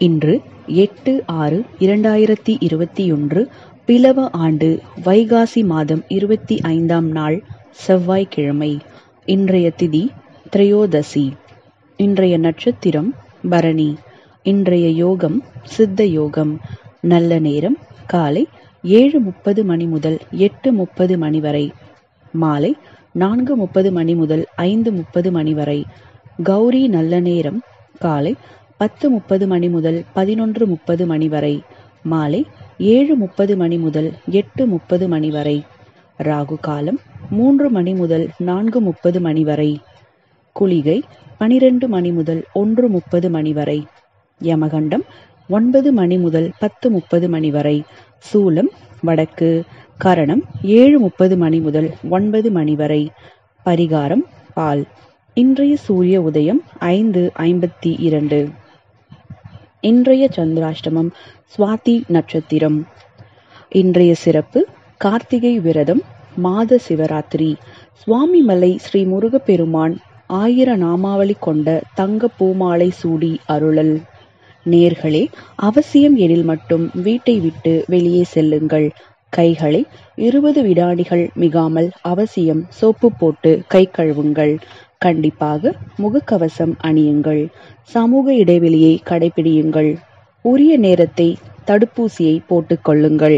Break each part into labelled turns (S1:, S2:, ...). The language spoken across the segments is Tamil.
S1: இன்று எட்டு ஆறு இரண்டாயிரத்தி இருபத்தியொன்று பிலவ ஆண்டு வைகாசி மாதம் இருபத்தி ஐந்தாம் நாள் செவ்வாய்க்கிழமை இன்றைய திதி திரையோதசி இன்றைய நட்சத்திரம் பரணி இன்றைய யோகம் சித்த யோகம் நல்ல நேரம் காலை ஏழு முப்பது மணி முதல் எட்டு முப்பது மணி வரை மாலை நான்கு முப்பது மணி முதல் ஐந்து முப்பது மணி வரை கௌரி நல்ல நேரம் காலை பத்து முப்பது மணி முதல் பதினொன்று முப்பது மணி வரை மாலை ஏழு முப்பது மணி முதல் எட்டு முப்பது மணி வரை ராகு காலம் மூன்று மணி முதல் நான்கு முப்பது மணி வரை குளிகை பனிரெண்டு மணி முதல் ஒன்று முப்பது மணி வரை யமகண்டம் ஒன்பது மணி முதல் பத்து முப்பது மணி வரை சூலம் வடக்கு கரணம் ஏழு முப்பது மணி முதல் ஒன்பது மணி வரை பரிகாரம் பால் இன்றைய சூரிய உதயம் ஐந்து ஐம்பத்தி இரண்டு இன்றைய சந்திராஷ்டமம் சுவாதி நட்சத்திரம் இன்றைய சிறப்பு கார்த்திகை விரதம் மாத சிவராத்திரி சுவாமிமலை ஸ்ரீ முருகப்பெருமான் ஆயிர நாமாவளி கொண்ட தங்க பூமாலை சூடி அருளல் நேர்களே அவசியம் எனில் மட்டும் வீட்டை விட்டு வெளியே செல்லுங்கள் கைகளை இருபது வினாடிகள் மிகாமல் அவசியம் சோப்பு போட்டு கை கழுவுங்கள் கண்டிப்பாக முகக்கவசம் அணியுங்கள் சமூக இடைவெளியை கடைபிடியுங்கள் உரிய நேரத்தை தடுப்பூசியை போட்டுக் கொள்ளுங்கள்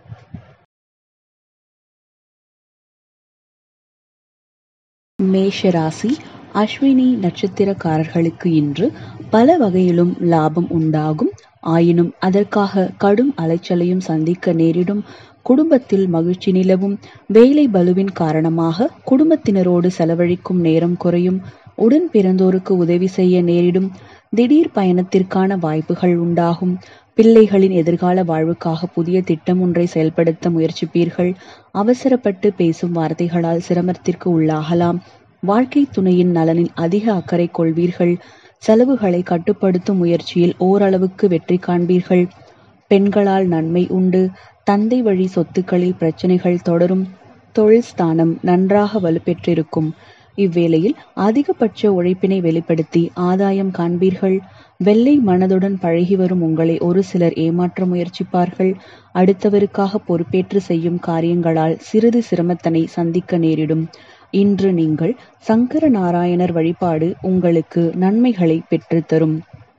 S1: மேஷராசி அஸ்வினி நட்சத்திரக்காரர்களுக்கு இன்று பல வகையிலும் லாபம் உண்டாகும் ஆயினும் அதற்காக கடும் அலைச்சலையும் சந்திக்க நேரிடும் குடும்பத்தில் மகிழ்ச்சி நிலவும் வேலை பலுவின் காரணமாக குடும்பத்தினரோடு செலவழிக்கும் நேரம் குறையும் உடன் பிறந்தோருக்கு உதவி செய்ய நேரிடும் திடீர் பயணத்திற்கான வாய்ப்புகள் உண்டாகும் பிள்ளைகளின் எதிர்கால வாழ்வுக்காக புதிய திட்டம் ஒன்றை செயல்படுத்த முயற்சிப்பீர்கள் அவசரப்பட்டு பேசும் வார்த்தைகளால் சிரமத்திற்கு உள்ளாகலாம் வாழ்க்கை துணையின் நலனில் அதிக அக்கறை கொள்வீர்கள் செலவுகளை கட்டுப்படுத்தும் முயற்சியில் ஓரளவுக்கு வெற்றி காண்பீர்கள் பெண்களால் நன்மை உண்டு தந்தை வழி சொத்துக்களில் பிரச்சனைகள் தொடரும் தொழில் ஸ்தானம் நன்றாக வலுப்பெற்றிருக்கும் இவ்வேளையில் அதிகபட்ச உழைப்பினை வெளிப்படுத்தி ஆதாயம் காண்பீர்கள் வெள்ளை மனதுடன் பழகி வரும் உங்களை ஒரு சிலர் ஏமாற்ற முயற்சிப்பார்கள் அடுத்தவருக்காக பொறுப்பேற்று செய்யும் காரியங்களால் சிறிது சிரமத்தனை சந்திக்க நேரிடும் இன்று நீங்கள் சங்கர நாராயணர் வழிபாடு உங்களுக்கு நன்மைகளை பெற்றுத்தரும்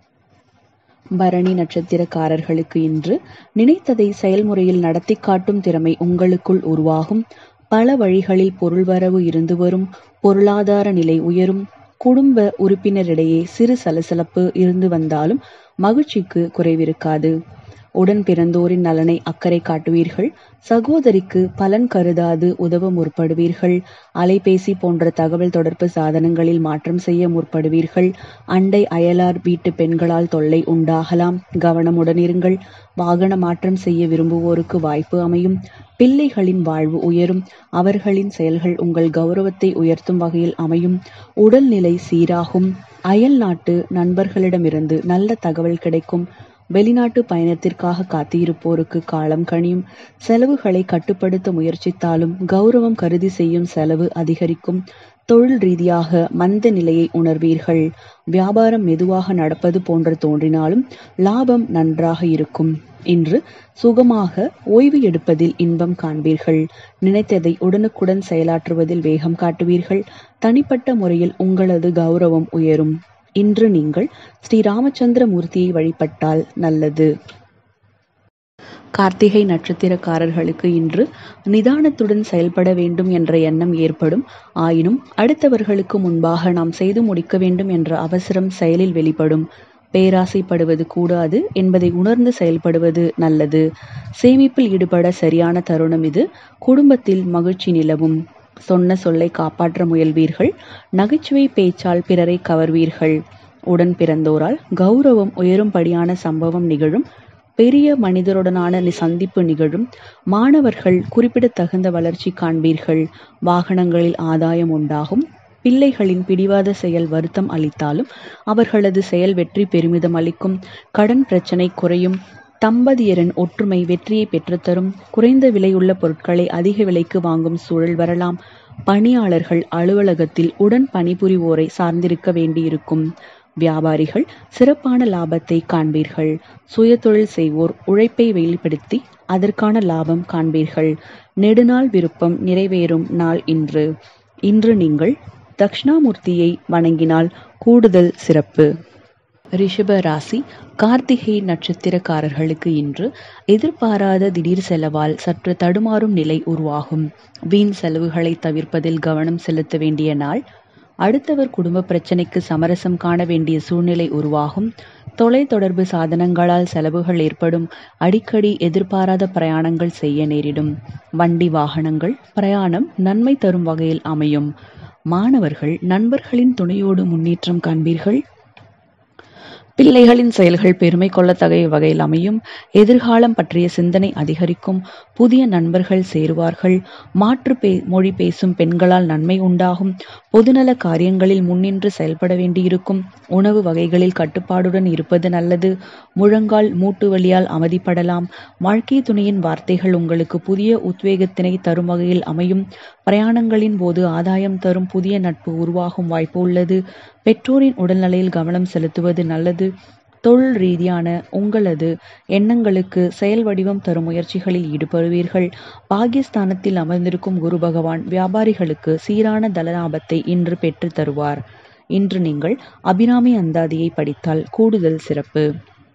S1: பரணி நட்சத்திரக்காரர்களுக்கு இன்று நினைத்ததை செயல்முறையில் நடத்தி காட்டும் திறமை உங்களுக்குள் உருவாகும் பல வழிகளில் பொருள் வரவு இருந்து வரும் பொருளாதார நிலை உயரும் குடும்ப உறுப்பினரிடையே சிறு சலசலப்பு இருந்து வந்தாலும் மகிழ்ச்சிக்கு குறைவிருக்காது உடன் பிறந்தோரின் நலனை அக்கறை காட்டுவீர்கள் சகோதரிக்கு பலன் கருதாது உதவ முற்படுவீர்கள் அலைபேசி போன்ற தகவல் தொடர்பு சாதனங்களில் மாற்றம் செய்ய முற்படுவீர்கள் அண்டை அயலார் வீட்டு பெண்களால் தொல்லை உண்டாகலாம் கவனமுடன் இருங்கள் வாகன மாற்றம் செய்ய விரும்புவோருக்கு வாய்ப்பு அமையும் பிள்ளைகளின் வாழ்வு உயரும் அவர்களின் செயல்கள் உங்கள் கௌரவத்தை உயர்த்தும் வகையில் அமையும் உடல்நிலை சீராகும் அயல் நாட்டு நண்பர்களிடமிருந்து நல்ல தகவல் கிடைக்கும் வெளிநாட்டு பயணத்திற்காக காத்திருப்போருக்கு காலம் கணியும் செலவுகளை கட்டுப்படுத்த முயற்சித்தாலும் கௌரவம் கருதி செய்யும் செலவு அதிகரிக்கும் தொழில் ரீதியாக மந்த நிலையை உணர்வீர்கள் வியாபாரம் மெதுவாக நடப்பது போன்று தோன்றினாலும் லாபம் நன்றாக இருக்கும் இன்று சுகமாக ஓய்வு எடுப்பதில் இன்பம் காண்பீர்கள் நினைத்ததை உடனுக்குடன் செயலாற்றுவதில் வேகம் காட்டுவீர்கள் தனிப்பட்ட முறையில் உங்களது கௌரவம் உயரும் இன்று நீங்கள் ஸ்ரீ ராமச்சந்திர மூர்த்தியை வழிபட்டால் நல்லது கார்த்திகை நட்சத்திரக்காரர்களுக்கு இன்று நிதானத்துடன் செயல்பட வேண்டும் என்ற எண்ணம் ஏற்படும் ஆயினும் அடுத்தவர்களுக்கு முன்பாக நாம் செய்து முடிக்க வேண்டும் என்ற அவசரம் செயலில் வெளிப்படும் பேராசைப்படுவது கூடாது என்பதை உணர்ந்து செயல்படுவது நல்லது சேமிப்பில் ஈடுபட சரியான தருணம் இது குடும்பத்தில் மகிழ்ச்சி நிலவும் சொன்ன சொல்லை காப்பாற்ற முயல்வீர்கள் நகைச்சுவை பேச்சால் பிறரை கவர்வீர்கள் உடன் பிறந்தோரால் கௌரவம் உயரும்படியான சம்பவம் நிகழும் பெரிய மனிதருடனான சந்திப்பு நிகழும் மாணவர்கள் குறிப்பிடத்தகுந்த வளர்ச்சி காண்பீர்கள் வாகனங்களில் ஆதாயம் உண்டாகும் பிள்ளைகளின் பிடிவாத செயல் வருத்தம் அளித்தாலும் அவர்களது செயல் வெற்றி பெருமிதம் அளிக்கும் கடன் பிரச்சனை குறையும் தம்பதியரின் ஒற்றுமை வெற்றியை பெற்றுத்தரும் குறைந்த விலையுள்ள பொருட்களை அதிக விலைக்கு வாங்கும் சூழல் வரலாம் பணியாளர்கள் அலுவலகத்தில் உடன் பணிபுரிவோரை சார்ந்திருக்க வேண்டியிருக்கும் வியாபாரிகள் சிறப்பான லாபத்தை காண்பீர்கள் சுயதொழில் செய்வோர் உழைப்பை வெளிப்படுத்தி அதற்கான லாபம் காண்பீர்கள் நெடுநாள் விருப்பம் நிறைவேறும் நாள் இன்று இன்று நீங்கள் தக்ஷணாமூர்த்தியை வணங்கினால் கூடுதல் சிறப்பு ரிஷப ராசி கார்த்திகை நட்சத்திரக்காரர்களுக்கு இன்று எதிர்பாராத திடீர் செலவால் சற்று தடுமாறும் நிலை உருவாகும் வீண் செலவுகளை தவிர்ப்பதில் கவனம் செலுத்த வேண்டிய நாள் அடுத்தவர் குடும்ப பிரச்சனைக்கு சமரசம் காண வேண்டிய சூழ்நிலை உருவாகும் தொலை தொடர்பு சாதனங்களால் செலவுகள் ஏற்படும் அடிக்கடி எதிர்பாராத பிரயாணங்கள் செய்ய நேரிடும் வண்டி வாகனங்கள் பிரயாணம் நன்மை தரும் வகையில் அமையும் மாணவர்கள் நண்பர்களின் துணையோடு முன்னேற்றம் காண்பீர்கள் பிள்ளைகளின் செயல்கள் பெருமை கொள்ளத்தகைய வகையில் அமையும் எதிர்காலம் பற்றிய சிந்தனை அதிகரிக்கும் புதிய நண்பர்கள் சேருவார்கள் மாற்று பே மொழி பேசும் பெண்களால் நன்மை உண்டாகும் பொதுநல காரியங்களில் முன்னின்று செயல்பட வேண்டியிருக்கும் உணவு வகைகளில் கட்டுப்பாடுடன் இருப்பது நல்லது முழங்கால் மூட்டு வலியால் அவதிப்படலாம் வாழ்க்கை துணையின் வார்த்தைகள் உங்களுக்கு புதிய உத்வேகத்தினை தரும் வகையில் அமையும் பிரயாணங்களின் போது ஆதாயம் தரும் புதிய நட்பு உருவாகும் வாய்ப்பு உள்ளது பெற்றோரின் உடல்நிலையில் கவனம் செலுத்துவது நல்லது தொழில் ரீதியான உங்களது எண்ணங்களுக்கு செயல் வடிவம் தரும் முயற்சிகளில் ஈடுபடுவீர்கள் பாகிஸ்தானத்தில் அமர்ந்திருக்கும் குரு பகவான் வியாபாரிகளுக்கு சீரான தலலாபத்தை இன்று பெற்று தருவார் இன்று நீங்கள் அபிராமி அந்தாதியை படித்தால் கூடுதல் சிறப்பு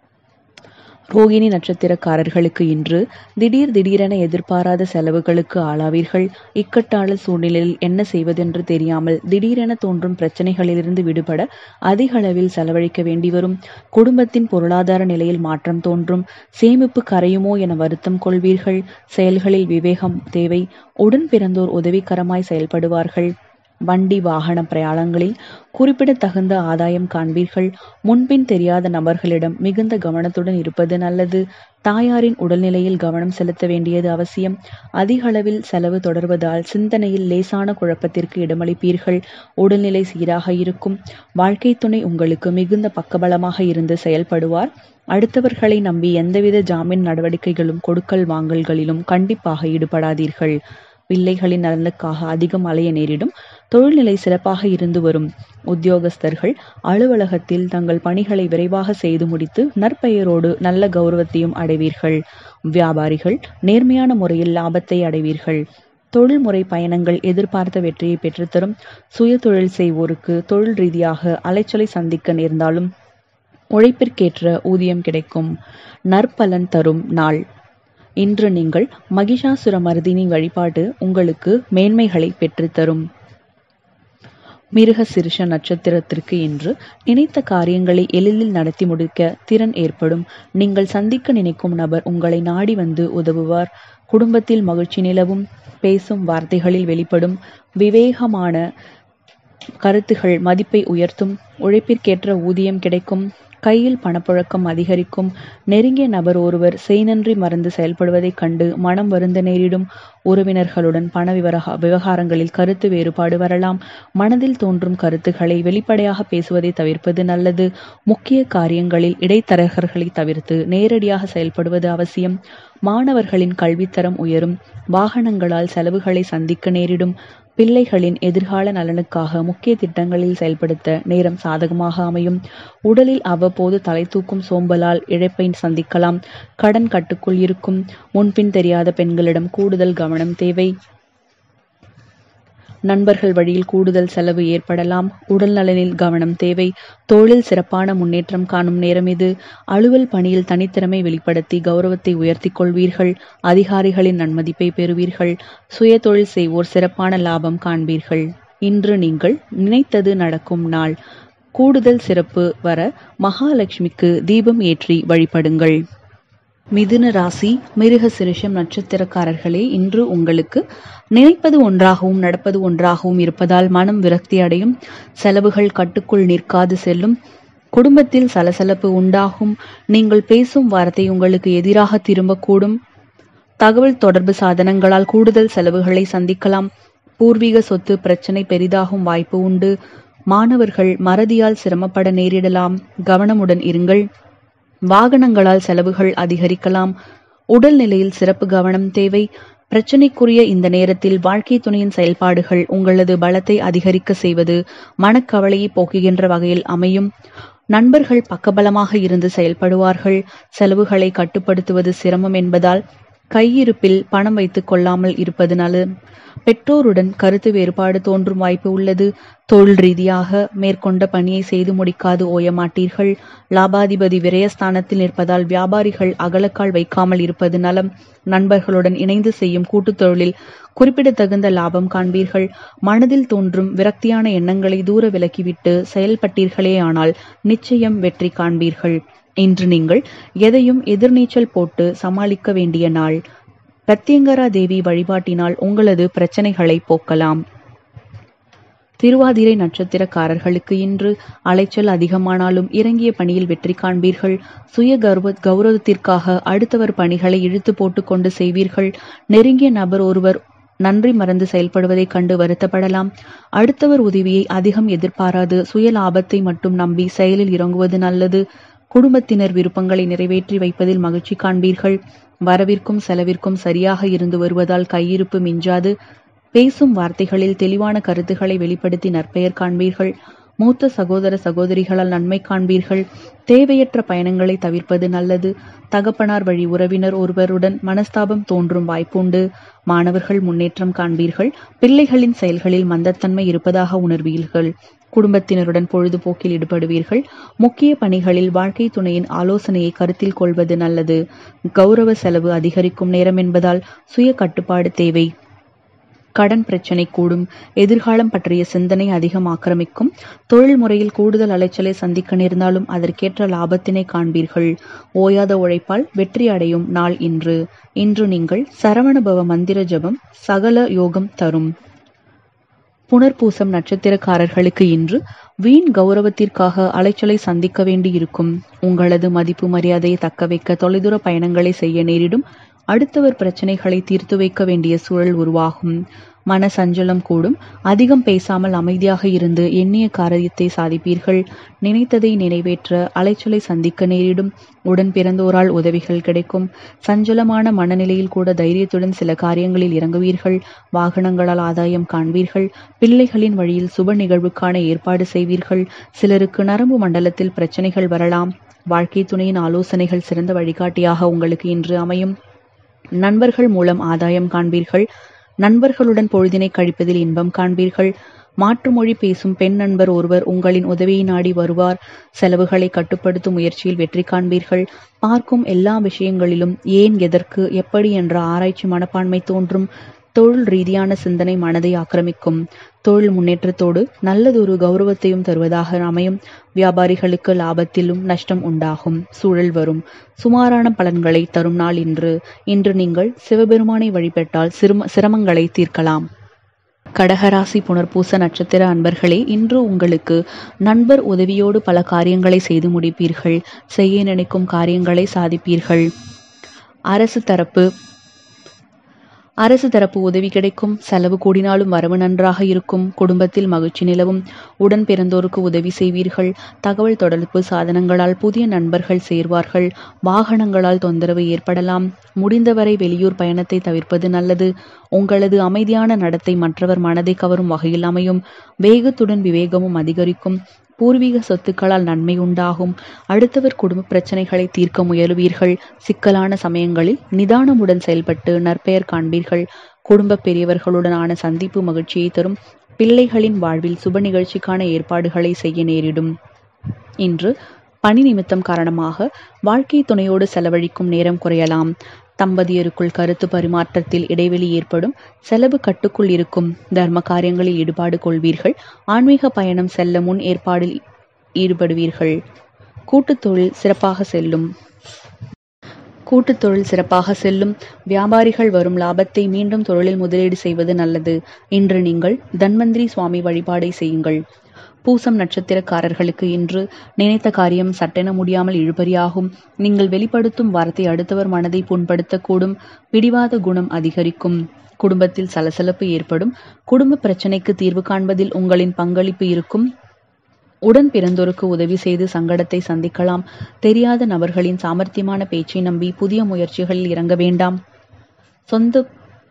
S1: ரோகிணி நட்சத்திரக்காரர்களுக்கு இன்று திடீர் திடீரென எதிர்பாராத செலவுகளுக்கு ஆளாவீர்கள் இக்கட்டான சூழ்நிலையில் என்ன செய்வதென்று தெரியாமல் திடீரென தோன்றும் பிரச்சனைகளிலிருந்து விடுபட அதிக அளவில் செலவழிக்க வேண்டி வரும் குடும்பத்தின் பொருளாதார நிலையில் மாற்றம் தோன்றும் சேமிப்பு கரையுமோ என வருத்தம் கொள்வீர்கள் செயல்களில் விவேகம் தேவை உடன் பிறந்தோர் உதவிகரமாய் செயல்படுவார்கள் வண்டி வாகன பிரயாணங்களில் குறிப்பிடத்தகுந்த ஆதாயம் காண்பீர்கள் முன்பின் தெரியாத நபர்களிடம் மிகுந்த கவனத்துடன் இருப்பது நல்லது தாயாரின் உடல்நிலையில் கவனம் செலுத்த வேண்டியது அவசியம் அதிக அளவில் செலவு தொடர்வதால் சிந்தனையில் லேசான குழப்பத்திற்கு இடமளிப்பீர்கள் உடல்நிலை சீராக இருக்கும் வாழ்க்கை துணை உங்களுக்கு மிகுந்த பக்கபலமாக இருந்து செயல்படுவார் அடுத்தவர்களை நம்பி எந்தவித ஜாமீன் நடவடிக்கைகளும் கொடுக்கல் வாங்கல்களிலும் கண்டிப்பாக ஈடுபடாதீர்கள் பிள்ளைகளின் நலனுக்காக அதிகம் அலைய நேரிடும் தொழில்நிலை சிறப்பாக இருந்து வரும் உத்தியோகஸ்தர்கள் அலுவலகத்தில் தங்கள் பணிகளை விரைவாக செய்து முடித்து நற்பெயரோடு நல்ல கௌரவத்தையும் அடைவீர்கள் வியாபாரிகள் நேர்மையான முறையில் லாபத்தை அடைவீர்கள் தொழில்முறை பயணங்கள் எதிர்பார்த்த வெற்றியை பெற்றுத்தரும் சுய தொழில் செய்வோருக்கு தொழில் ரீதியாக அலைச்சலை சந்திக்க நேர்ந்தாலும் உழைப்பிற்கேற்ற ஊதியம் கிடைக்கும் நற்பலன் தரும் நாள் இன்று நீங்கள் மகிஷாசுர மர்தினி வழிபாடு உங்களுக்கு மேன்மைகளை பெற்றுத்தரும் மிருக சிறுஷ நட்சத்திரத்திற்கு இன்று நினைத்த காரியங்களை எளிதில் நடத்தி முடிக்க திறன் ஏற்படும் நீங்கள் சந்திக்க நினைக்கும் நபர் உங்களை நாடி வந்து உதவுவார் குடும்பத்தில் மகிழ்ச்சி நிலவும் பேசும் வார்த்தைகளில் வெளிப்படும் விவேகமான கருத்துகள் மதிப்பை உயர்த்தும் உழைப்பிற்கேற்ற ஊதியம் கிடைக்கும் கையில் பணப்புழக்கம் அதிகரிக்கும் நெருங்கிய நபர் ஒருவர் செய்நன்றி மறந்து செயல்படுவதைக் கண்டு மனம் வருந்த நேரிடும் உறவினர்களுடன் பண விவரா விவகாரங்களில் கருத்து வேறுபாடு வரலாம் மனதில் தோன்றும் கருத்துக்களை வெளிப்படையாக பேசுவதை தவிர்ப்பது நல்லது முக்கிய காரியங்களில் இடைத்தரகர்களை தவிர்த்து நேரடியாக செயல்படுவது அவசியம் மாணவர்களின் கல்வித்தரம் உயரும் வாகனங்களால் செலவுகளை சந்திக்க நேரிடும் பிள்ளைகளின் எதிர்கால நலனுக்காக முக்கிய திட்டங்களில் செயல்படுத்த நேரம் சாதகமாக அமையும் உடலில் அவ்வப்போது தலை தூக்கும் சோம்பலால் இழப்பை சந்திக்கலாம் கடன் கட்டுக்குள் இருக்கும் முன்பின் தெரியாத பெண்களிடம் கூடுதல் கவனம் தேவை நண்பர்கள் வழியில் கூடுதல் செலவு ஏற்படலாம் உடல் நலனில் கவனம் தேவை தொழில் சிறப்பான முன்னேற்றம் காணும் நேரம் இது அலுவல் பணியில் தனித்திறமை வெளிப்படுத்தி கௌரவத்தை உயர்த்தி கொள்வீர்கள் அதிகாரிகளின் நன்மதிப்பை பெறுவீர்கள் சுய தொழில் செய்வோர் சிறப்பான லாபம் காண்பீர்கள் இன்று நீங்கள் நினைத்தது நடக்கும் நாள் கூடுதல் சிறப்பு வர மகாலட்சுமிக்கு தீபம் ஏற்றி வழிபடுங்கள் மிதுன ராசி மிருக சிறுஷம் நட்சத்திரக்காரர்களே இன்று உங்களுக்கு நினைப்பது ஒன்றாகவும் நடப்பது ஒன்றாகவும் இருப்பதால் மனம் விரக்தி அடையும் செலவுகள் கட்டுக்குள் நிற்காது செல்லும் குடும்பத்தில் சலசலப்பு உண்டாகும் நீங்கள் பேசும் வார்த்தை உங்களுக்கு எதிராக திரும்பக்கூடும் தகவல் தொடர்பு சாதனங்களால் கூடுதல் செலவுகளை சந்திக்கலாம் பூர்வீக சொத்து பிரச்சனை பெரிதாகும் வாய்ப்பு உண்டு மாணவர்கள் மறதியால் சிரமப்பட நேரிடலாம் கவனமுடன் இருங்கள் வாகனங்களால் செலவுகள் அதிகரிக்கலாம் உடல் நிலையில் சிறப்பு கவனம் தேவை பிரச்சனைக்குரிய இந்த நேரத்தில் வாழ்க்கை துணையின் செயல்பாடுகள் உங்களது பலத்தை அதிகரிக்க செய்வது மனக்கவலையை போக்குகின்ற வகையில் அமையும் நண்பர்கள் பக்கபலமாக இருந்து செயல்படுவார்கள் செலவுகளை கட்டுப்படுத்துவது சிரமம் என்பதால் கையிருப்பில் பணம் வைத்துக் கொள்ளாமல் இருப்பது நலம் பெற்றோருடன் கருத்து வேறுபாடு தோன்றும் வாய்ப்பு உள்ளது தொழில் ரீதியாக மேற்கொண்ட பணியை செய்து முடிக்காது ஓயமாட்டீர்கள் லாபாதிபதி விரயஸ்தானத்தில் நிற்பதால் வியாபாரிகள் அகலக்கால் வைக்காமல் இருப்பது நலம் நண்பர்களுடன் இணைந்து செய்யும் கூட்டுத் தொழிலில் குறிப்பிடத்தகுந்த லாபம் காண்பீர்கள் மனதில் தோன்றும் விரக்தியான எண்ணங்களை தூர விலக்கிவிட்டு செயல்பட்டீர்களேயானால் நிச்சயம் வெற்றி காண்பீர்கள் இன்று நீங்கள் எதையும் எதிர்நீச்சல் போட்டு சமாளிக்க வேண்டிய நாள் பிரத்யங்கரா தேவி வழிபாட்டினால் உங்களது பிரச்சனைகளை போக்கலாம் திருவாதிரை நட்சத்திரக்காரர்களுக்கு இன்று அலைச்சல் அதிகமானாலும் இறங்கிய பணியில் வெற்றி காண்பீர்கள் சுய கௌரவ கௌரவத்திற்காக அடுத்தவர் பணிகளை இழுத்து போட்டுக்கொண்டு செய்வீர்கள் நெருங்கிய நபர் ஒருவர் நன்றி மறந்து செயல்படுவதைக் கண்டு வருத்தப்படலாம் அடுத்தவர் உதவியை அதிகம் எதிர்பாராது சுய லாபத்தை மட்டும் நம்பி செயலில் இறங்குவது நல்லது குடும்பத்தினர் விருப்பங்களை நிறைவேற்றி வைப்பதில் மகிழ்ச்சி காண்பீர்கள் வரவிற்கும் செலவிற்கும் சரியாக இருந்து வருவதால் கையிருப்பு மிஞ்சாது பேசும் வார்த்தைகளில் தெளிவான கருத்துக்களை வெளிப்படுத்தி நற்பெயர் காண்பீர்கள் மூத்த சகோதர சகோதரிகளால் நன்மை காண்பீர்கள் தேவையற்ற பயணங்களை தவிர்ப்பது நல்லது தகப்பனார் வழி உறவினர் ஒருவருடன் மனஸ்தாபம் தோன்றும் வாய்ப்புண்டு மாணவர்கள் முன்னேற்றம் காண்பீர்கள் பிள்ளைகளின் செயல்களில் மந்தத்தன்மை இருப்பதாக உணர்வீர்கள் குடும்பத்தினருடன் பொழுதுபோக்கில் ஈடுபடுவீர்கள் முக்கிய பணிகளில் வாழ்க்கை துணையின் ஆலோசனையை கருத்தில் கொள்வது நல்லது கௌரவ செலவு அதிகரிக்கும் நேரம் என்பதால் சுய கட்டுப்பாடு தேவை கடன் பிரச்சனை கூடும் எதிர்காலம் பற்றிய சிந்தனை அதிகம் ஆக்கிரமிக்கும் தொழில் முறையில் கூடுதல் அலைச்சலை சந்திக்க நேர்ந்தாலும் அதற்கேற்ற லாபத்தினை காண்பீர்கள் ஓயாத உழைப்பால் வெற்றி அடையும் நாள் இன்று இன்று நீங்கள் சரவணபவ மந்திர ஜபம் சகல யோகம் தரும் புனர்பூசம் நட்சத்திரக்காரர்களுக்கு இன்று வீண் கௌரவத்திற்காக அலைச்சலை சந்திக்க வேண்டியிருக்கும் உங்களது மதிப்பு மரியாதையை தக்க வைக்க தொலைதூர பயணங்களை செய்ய நேரிடும் அடுத்தவர் பிரச்சனைகளை தீர்த்து வைக்க வேண்டிய சூழல் உருவாகும் மன சஞ்சலம் கூடும் அதிகம் பேசாமல் அமைதியாக இருந்து எண்ணிய காரியத்தை சாதிப்பீர்கள் நினைத்ததை நிறைவேற்ற அலைச்சலை சந்திக்க நேரிடும் உடன் பிறந்தோரால் உதவிகள் கிடைக்கும் சஞ்சலமான மனநிலையில் கூட தைரியத்துடன் சில காரியங்களில் இறங்குவீர்கள் வாகனங்களால் ஆதாயம் காண்பீர்கள் பிள்ளைகளின் வழியில் சுப நிகழ்வுக்கான ஏற்பாடு செய்வீர்கள் சிலருக்கு நரம்பு மண்டலத்தில் பிரச்சனைகள் வரலாம் வாழ்க்கை துணையின் ஆலோசனைகள் சிறந்த வழிகாட்டியாக உங்களுக்கு இன்று அமையும் நண்பர்கள் மூலம் ஆதாயம் காண்பீர்கள் நண்பர்களுடன் பொழுதினை கழிப்பதில் இன்பம் காண்பீர்கள் மாற்று மொழி பேசும் பெண் நண்பர் ஒருவர் உங்களின் உதவியை நாடி வருவார் செலவுகளை கட்டுப்படுத்தும் முயற்சியில் வெற்றி காண்பீர்கள் பார்க்கும் எல்லா விஷயங்களிலும் ஏன் எதற்கு எப்படி என்ற ஆராய்ச்சி மனப்பான்மை தோன்றும் தொழில் ரீதியான சிந்தனை மனதை ஆக்கிரமிக்கும் தொழில் முன்னேற்றத்தோடு நல்லதொரு கௌரவத்தையும் தருவதாக அமையும் வியாபாரிகளுக்கு லாபத்திலும் நஷ்டம் உண்டாகும் சூழல் வரும் சுமாரான பலன்களை தரும் நாள் இன்று இன்று நீங்கள் சிவபெருமானை வழிபட்டால் சிரம சிரமங்களை தீர்க்கலாம் கடகராசி புனர்பூச நட்சத்திர அன்பர்களே இன்று உங்களுக்கு நண்பர் உதவியோடு பல காரியங்களை செய்து முடிப்பீர்கள் செய்ய நினைக்கும் காரியங்களை சாதிப்பீர்கள் அரசு தரப்பு அரசு தரப்பு உதவி கிடைக்கும் செலவு கூடினாலும் வரவு நன்றாக இருக்கும் குடும்பத்தில் மகிழ்ச்சி நிலவும் உடன் பிறந்தோருக்கு உதவி செய்வீர்கள் தகவல் தொடர்பு சாதனங்களால் புதிய நண்பர்கள் சேர்வார்கள் வாகனங்களால் தொந்தரவு ஏற்படலாம் முடிந்தவரை வெளியூர் பயணத்தை தவிர்ப்பது நல்லது உங்களது அமைதியான நடத்தை மற்றவர் மனதை கவரும் வகையில் அமையும் வேகத்துடன் விவேகமும் அதிகரிக்கும் பூர்வீக சொத்துக்களால் நன்மை உண்டாகும் அடுத்தவர் குடும்ப பிரச்சனைகளை தீர்க்க முயலுவீர்கள் சிக்கலான சமயங்களில் நிதானமுடன் செயல்பட்டு நற்பெயர் காண்பீர்கள் குடும்ப பெரியவர்களுடனான சந்திப்பு மகிழ்ச்சியை தரும் பிள்ளைகளின் வாழ்வில் சுப நிகழ்ச்சிக்கான ஏற்பாடுகளை செய்ய நேரிடும் இன்று பணி நிமித்தம் காரணமாக வாழ்க்கை துணையோடு செலவழிக்கும் நேரம் குறையலாம் தம்பதியருக்குள் கருத்து பரிமாற்றத்தில் இடைவெளி ஏற்படும் செலவு கட்டுக்குள் இருக்கும் தர்ம காரியங்களில் ஈடுபாடு கொள்வீர்கள் ஆன்மீக பயணம் செல்ல முன் ஏற்பாடில் ஈடுபடுவீர்கள் கூட்டுத் தொழில் சிறப்பாக செல்லும் கூட்டுத் தொழில் சிறப்பாக செல்லும் வியாபாரிகள் வரும் லாபத்தை மீண்டும் தொழிலில் முதலீடு செய்வது நல்லது இன்று நீங்கள் தன்வந்திரி சுவாமி வழிபாடை செய்யுங்கள் பூசம் நட்சத்திரக்காரர்களுக்கு இன்று நினைத்த காரியம் சட்டென முடியாமல் இழுபறியாகும் நீங்கள் வெளிப்படுத்தும் வார்த்தை அடுத்தவர் மனதை புண்படுத்தக்கூடும் பிடிவாத குணம் அதிகரிக்கும் குடும்பத்தில் சலசலப்பு ஏற்படும் குடும்ப பிரச்சனைக்கு தீர்வு காண்பதில் உங்களின் பங்களிப்பு இருக்கும் உடன் பிறந்தோருக்கு உதவி செய்து சங்கடத்தை சந்திக்கலாம் தெரியாத நபர்களின் சாமர்த்தியமான பேச்சை நம்பி புதிய முயற்சிகளில் இறங்க வேண்டாம் சொந்த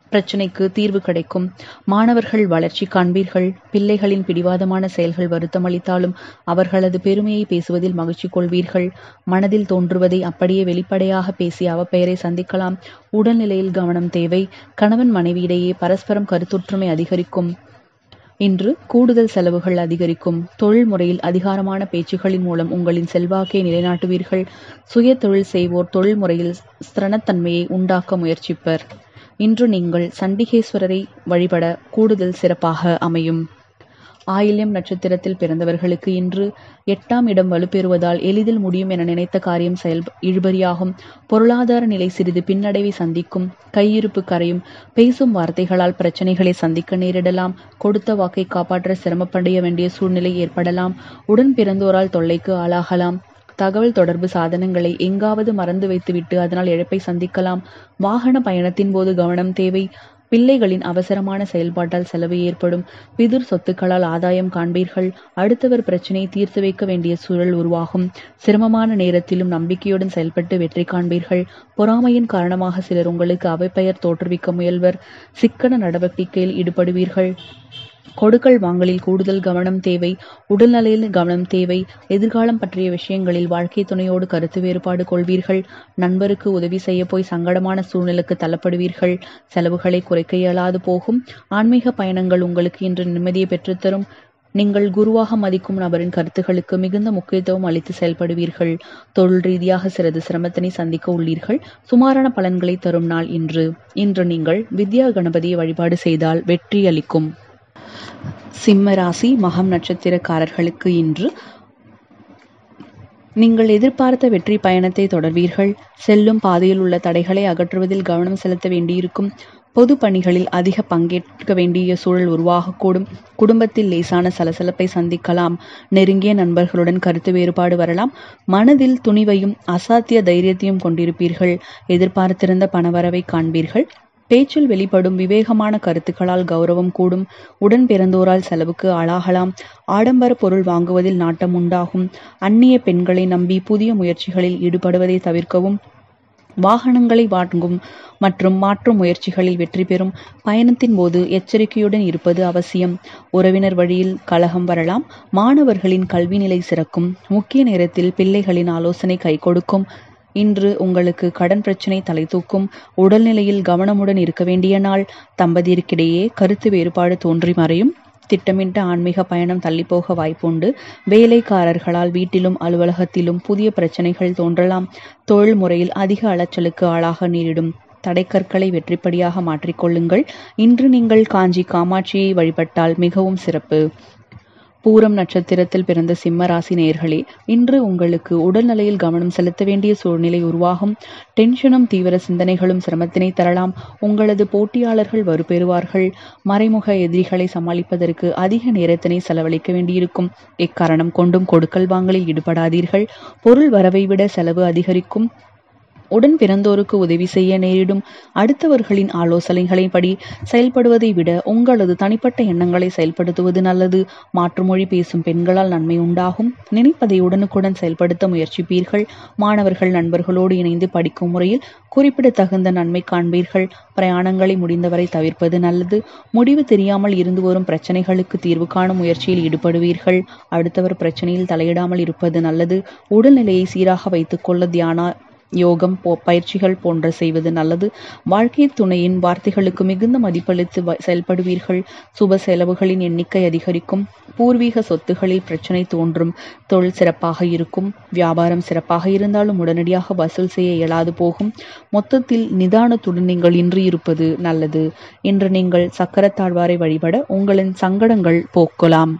S1: பிரச்சினைக்கு தீர்வு கிடைக்கும் மாணவர்கள் வளர்ச்சி காண்பீர்கள் பிள்ளைகளின் பிடிவாதமான செயல்கள் வருத்தமளித்தாலும் அவர்களது பெருமையை பேசுவதில் மகிழ்ச்சி கொள்வீர்கள் மனதில் தோன்றுவதை அப்படியே வெளிப்படையாக பேசி அவப்பெயரை சந்திக்கலாம் உடல்நிலையில் கவனம் தேவை கணவன் மனைவியிடையே பரஸ்பரம் கருத்தொற்றுமை அதிகரிக்கும் இன்று கூடுதல் செலவுகள் அதிகரிக்கும் தொழில் முறையில் அதிகாரமான பேச்சுகளின் மூலம் உங்களின் செல்வாக்கை நிலைநாட்டுவீர்கள் சுய தொழில் செய்வோர் தொழில் முறையில் ஸ்திரனத்தன்மையை உண்டாக்க முயற்சிப்பர் இன்று நீங்கள் சண்டிகேஸ்வரரை வழிபட கூடுதல் சிறப்பாக அமையும் ஆயில்யம் நட்சத்திரத்தில் பிறந்தவர்களுக்கு இன்று எட்டாம் இடம் வலுப்பெறுவதால் எளிதில் முடியும் என நினைத்த காரியம் செயல் இழுபறியாகும் பொருளாதார நிலை சிறிது பின்னடைவை சந்திக்கும் கையிருப்பு கரையும் பேசும் வார்த்தைகளால் பிரச்சனைகளை சந்திக்க நேரிடலாம் கொடுத்த வாக்கை காப்பாற்ற சிரமப்படைய வேண்டிய சூழ்நிலை ஏற்படலாம் உடன் பிறந்தோரால் தொல்லைக்கு ஆளாகலாம் தகவல் தொடர்பு சாதனங்களை எங்காவது மறந்து வைத்துவிட்டு அதனால் இழப்பை சந்திக்கலாம் வாகன பயணத்தின் போது கவனம் தேவை பிள்ளைகளின் அவசரமான செயல்பாட்டால் செலவு ஏற்படும் பிதிர் சொத்துக்களால் ஆதாயம் காண்பீர்கள் அடுத்தவர் பிரச்சனையை தீர்த்து வைக்க வேண்டிய சூழல் உருவாகும் சிரமமான நேரத்திலும் நம்பிக்கையுடன் செயல்பட்டு வெற்றி காண்பீர்கள் பொறாமையின் காரணமாக சிலர் உங்களுக்கு அவைப்பெயர் தோற்றுவிக்க முயல்வர் சிக்கன நடவடிக்கையில் ஈடுபடுவீர்கள் கொடுக்கல் வாங்கலில் கூடுதல் கவனம் தேவை உடல்நிலையில் கவனம் தேவை எதிர்காலம் பற்றிய விஷயங்களில் வாழ்க்கை துணையோடு கருத்து வேறுபாடு கொள்வீர்கள் நண்பருக்கு உதவி செய்ய போய் சங்கடமான சூழ்நிலைக்கு தள்ளப்படுவீர்கள் செலவுகளை குறைக்க இயலாது போகும் ஆன்மீக பயணங்கள் உங்களுக்கு இன்று நிம்மதியை பெற்றுத்தரும் நீங்கள் குருவாக மதிக்கும் நபரின் கருத்துகளுக்கு மிகுந்த முக்கியத்துவம் அளித்து செயல்படுவீர்கள் தொழில் ரீதியாக சிறிது சிரமத்தினை சந்திக்க உள்ளீர்கள் சுமாரான பலன்களை தரும் நாள் இன்று இன்று நீங்கள் வித்யா கணபதியை வழிபாடு செய்தால் வெற்றி அளிக்கும் சிம்ம ராசி மகம் நட்சத்திரக்காரர்களுக்கு இன்று நீங்கள் எதிர்பார்த்த வெற்றி பயணத்தை தொடர்வீர்கள் செல்லும் பாதையில் உள்ள தடைகளை அகற்றுவதில் கவனம் செலுத்த வேண்டியிருக்கும் பொது பணிகளில் அதிக பங்கேற்க வேண்டிய சூழல் உருவாகக்கூடும் குடும்பத்தில் லேசான சலசலப்பை சந்திக்கலாம் நெருங்கிய நண்பர்களுடன் கருத்து வேறுபாடு வரலாம் மனதில் துணிவையும் அசாத்திய தைரியத்தையும் கொண்டிருப்பீர்கள் எதிர்பார்த்திருந்த பணவரவை காண்பீர்கள் பேச்சில் வெளிப்படும் விவேகமான கருத்துக்களால் கௌரவம் கூடும் உடன் பிறந்தோரால் செலவுக்கு ஆளாகலாம் ஆடம்பர பொருள் வாங்குவதில் நாட்டம் உண்டாகும் அந்நிய பெண்களை நம்பி புதிய முயற்சிகளில் ஈடுபடுவதை தவிர்க்கவும் வாகனங்களை வாங்கும் மற்றும் மாற்றும் முயற்சிகளில் வெற்றி பெறும் பயணத்தின் போது எச்சரிக்கையுடன் இருப்பது அவசியம் உறவினர் வழியில் கலகம் வரலாம் மாணவர்களின் கல்வி நிலை சிறக்கும் முக்கிய நேரத்தில் பிள்ளைகளின் ஆலோசனை கை கொடுக்கும் இன்று உங்களுக்கு கடன் பிரச்சனை தலை தூக்கும் உடல்நிலையில் கவனமுடன் இருக்க வேண்டிய நாள் தம்பதியருக்கிடையே கருத்து வேறுபாடு தோன்றி மறையும் திட்டமிட்ட ஆன்மீக பயணம் தள்ளிப்போக வாய்ப்புண்டு வேலைக்காரர்களால் வீட்டிலும் அலுவலகத்திலும் புதிய பிரச்சனைகள் தோன்றலாம் தொழில் முறையில் அதிக அலைச்சலுக்கு ஆளாக நேரிடும் தடைக்கற்களை வெற்றிப்படியாக மாற்றிக்கொள்ளுங்கள் இன்று நீங்கள் காஞ்சி காமாட்சியை வழிபட்டால் மிகவும் சிறப்பு பூரம் நட்சத்திரத்தில் பிறந்த சிம்ம ராசி நேயர்களே இன்று உங்களுக்கு உடல்நிலையில் கவனம் செலுத்த வேண்டிய சூழ்நிலை உருவாகும் டென்ஷனும் தீவிர சிந்தனைகளும் சிரமத்தினை தரலாம் உங்களது போட்டியாளர்கள் வலுப்பெறுவார்கள் மறைமுக எதிரிகளை சமாளிப்பதற்கு அதிக நேரத்தினை செலவழிக்க வேண்டியிருக்கும் எக்காரணம் கொண்டும் கொடுக்கல் வாங்கலில் ஈடுபடாதீர்கள் பொருள் வரவை விட செலவு அதிகரிக்கும் உடன் பிறந்தோருக்கு உதவி செய்ய நேரிடும் அடுத்தவர்களின் ஆலோசனைகளின்படி செயல்படுவதை விட உங்களது தனிப்பட்ட எண்ணங்களை செயல்படுத்துவது நல்லது மாற்றுமொழி பேசும் பெண்களால் நன்மை உண்டாகும் நினைப்பதை உடனுக்குடன் செயல்படுத்த முயற்சிப்பீர்கள் மாணவர்கள் நண்பர்களோடு இணைந்து படிக்கும் முறையில் குறிப்பிடத்தகுந்த நன்மை காண்பீர்கள் பிரயாணங்களை முடிந்தவரை தவிர்ப்பது நல்லது முடிவு தெரியாமல் இருந்து வரும் பிரச்சனைகளுக்கு தீர்வு காணும் முயற்சியில் ஈடுபடுவீர்கள் அடுத்தவர் பிரச்சனையில் தலையிடாமல் இருப்பது நல்லது உடல்நிலையை சீராக வைத்துக்கொள்ள தியானா யோகம் போ பயிற்சிகள் போன்ற செய்வது நல்லது வாழ்க்கை துணையின் வார்த்தைகளுக்கு மிகுந்த மதிப்பளித்து வ- செயல்படுவீர்கள் சுப செலவுகளின் எண்ணிக்கை அதிகரிக்கும் பூர்வீக சொத்துகளில் பிரச்சனை தோன்றும் தொழில் சிறப்பாக இருக்கும் வியாபாரம் சிறப்பாக இருந்தாலும் உடனடியாக வசூல் செய்ய இயலாது போகும் மொத்தத்தில் நிதானத்துடன் நீங்கள் இன்று இருப்பது நல்லது இன்று நீங்கள் சக்கரத்தாழ்வாரை வழிபட உங்களின் சங்கடங்கள் போக்கலாம்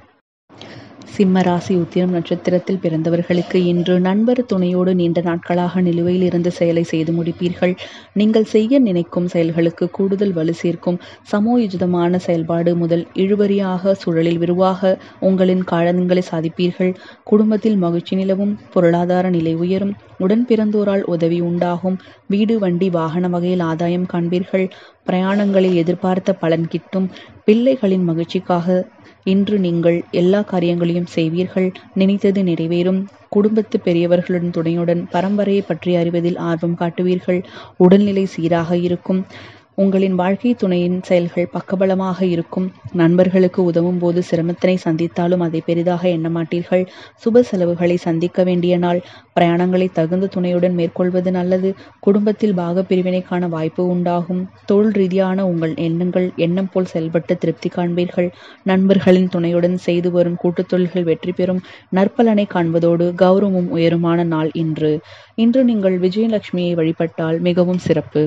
S1: சிம்ம ராசி உத்திரம் நட்சத்திரத்தில் பிறந்தவர்களுக்கு இன்று நண்பர் துணையோடு நீண்ட நாட்களாக நிலுவையில் இருந்த செயலை செய்து முடிப்பீர்கள் நீங்கள் செய்ய நினைக்கும் செயல்களுக்கு கூடுதல் வலு சேர்க்கும் சமோயுஜிதமான செயல்பாடு முதல் இழுபறியாக சூழலில் விரிவாக உங்களின் காரணங்களை சாதிப்பீர்கள் குடும்பத்தில் மகிழ்ச்சி நிலவும் பொருளாதார நிலை உயரும் உடன் பிறந்தோரால் உதவி உண்டாகும் வீடு வண்டி வாகன வகையில் ஆதாயம் காண்பீர்கள் பிரயாணங்களில் எதிர்பார்த்த பலன் கிட்டும் பிள்ளைகளின் மகிழ்ச்சிக்காக இன்று நீங்கள் எல்லா காரியங்களையும் செய்வீர்கள் நினைத்தது நிறைவேறும் குடும்பத்து பெரியவர்களுடன் துணையுடன் பரம்பரையை பற்றி அறிவதில் ஆர்வம் காட்டுவீர்கள் உடல்நிலை சீராக இருக்கும் உங்களின் வாழ்க்கை துணையின் செயல்கள் பக்கபலமாக இருக்கும் நண்பர்களுக்கு உதவும் போது சிரமத்தினை சந்தித்தாலும் அதை பெரிதாக எண்ண மாட்டீர்கள் சுப செலவுகளை சந்திக்க வேண்டிய நாள் பிரயாணங்களை தகுந்த துணையுடன் மேற்கொள்வது நல்லது குடும்பத்தில் பாக பிரிவினை காண வாய்ப்பு உண்டாகும் தொழில் ரீதியான உங்கள் எண்ணங்கள் எண்ணம் போல் செயல்பட்டு திருப்தி காண்பீர்கள் நண்பர்களின் துணையுடன் செய்து வரும் கூட்டுத் தொழில்கள் வெற்றி பெறும் நற்பலனை காண்பதோடு கௌரவமும் உயருமான நாள் இன்று இன்று நீங்கள் விஜயலட்சுமியை வழிபட்டால் மிகவும் சிறப்பு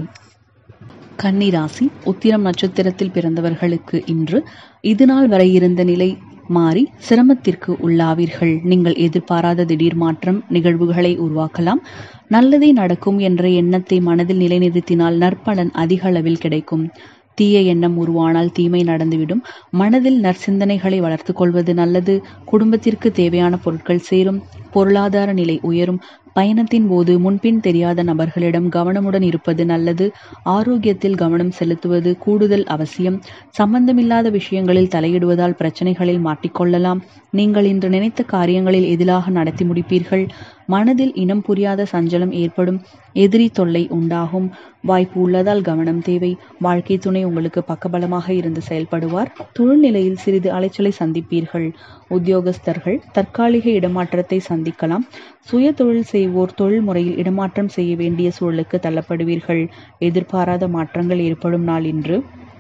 S1: கன்னிராசி உத்திரம் நட்சத்திரத்தில் பிறந்தவர்களுக்கு இன்று இதுநாள் வரை இருந்த நிலை மாறி சிரமத்திற்கு உள்ளாவீர்கள் நீங்கள் எதிர்பாராத திடீர் மாற்றம் நிகழ்வுகளை உருவாக்கலாம் நல்லதே நடக்கும் என்ற எண்ணத்தை மனதில் நிலைநிறுத்தினால் நற்பலன் அதிக அளவில் கிடைக்கும் தீய எண்ணம் உருவானால் தீமை நடந்துவிடும் மனதில் நற்சிந்தனைகளை வளர்த்து கொள்வது நல்லது குடும்பத்திற்கு தேவையான பொருட்கள் சேரும் பொருளாதார நிலை உயரும் பயணத்தின் போது முன்பின் தெரியாத நபர்களிடம் கவனமுடன் இருப்பது நல்லது ஆரோக்கியத்தில் கவனம் செலுத்துவது கூடுதல் அவசியம் சம்பந்தமில்லாத விஷயங்களில் தலையிடுவதால் பிரச்சனைகளில் மாட்டிக்கொள்ளலாம் நீங்கள் இன்று நினைத்த காரியங்களில் எதிலாக நடத்தி முடிப்பீர்கள் மனதில் இனம் புரியாத சஞ்சலம் ஏற்படும் எதிரி தொல்லை உண்டாகும் வாய்ப்பு உள்ளதால் கவனம் தேவை வாழ்க்கை துணை உங்களுக்கு பக்கபலமாக இருந்து செயல்படுவார் தொழில் நிலையில் சிறிது அலைச்சலை சந்திப்பீர்கள் உத்தியோகஸ்தர்கள் தற்காலிக இடமாற்றத்தை சந்திக்கலாம் சுய தொழில் செய்வோர் தொழில் முறையில் இடமாற்றம் செய்ய வேண்டிய சூழலுக்கு தள்ளப்படுவீர்கள் எதிர்பாராத மாற்றங்கள் ஏற்படும் நாள் இன்று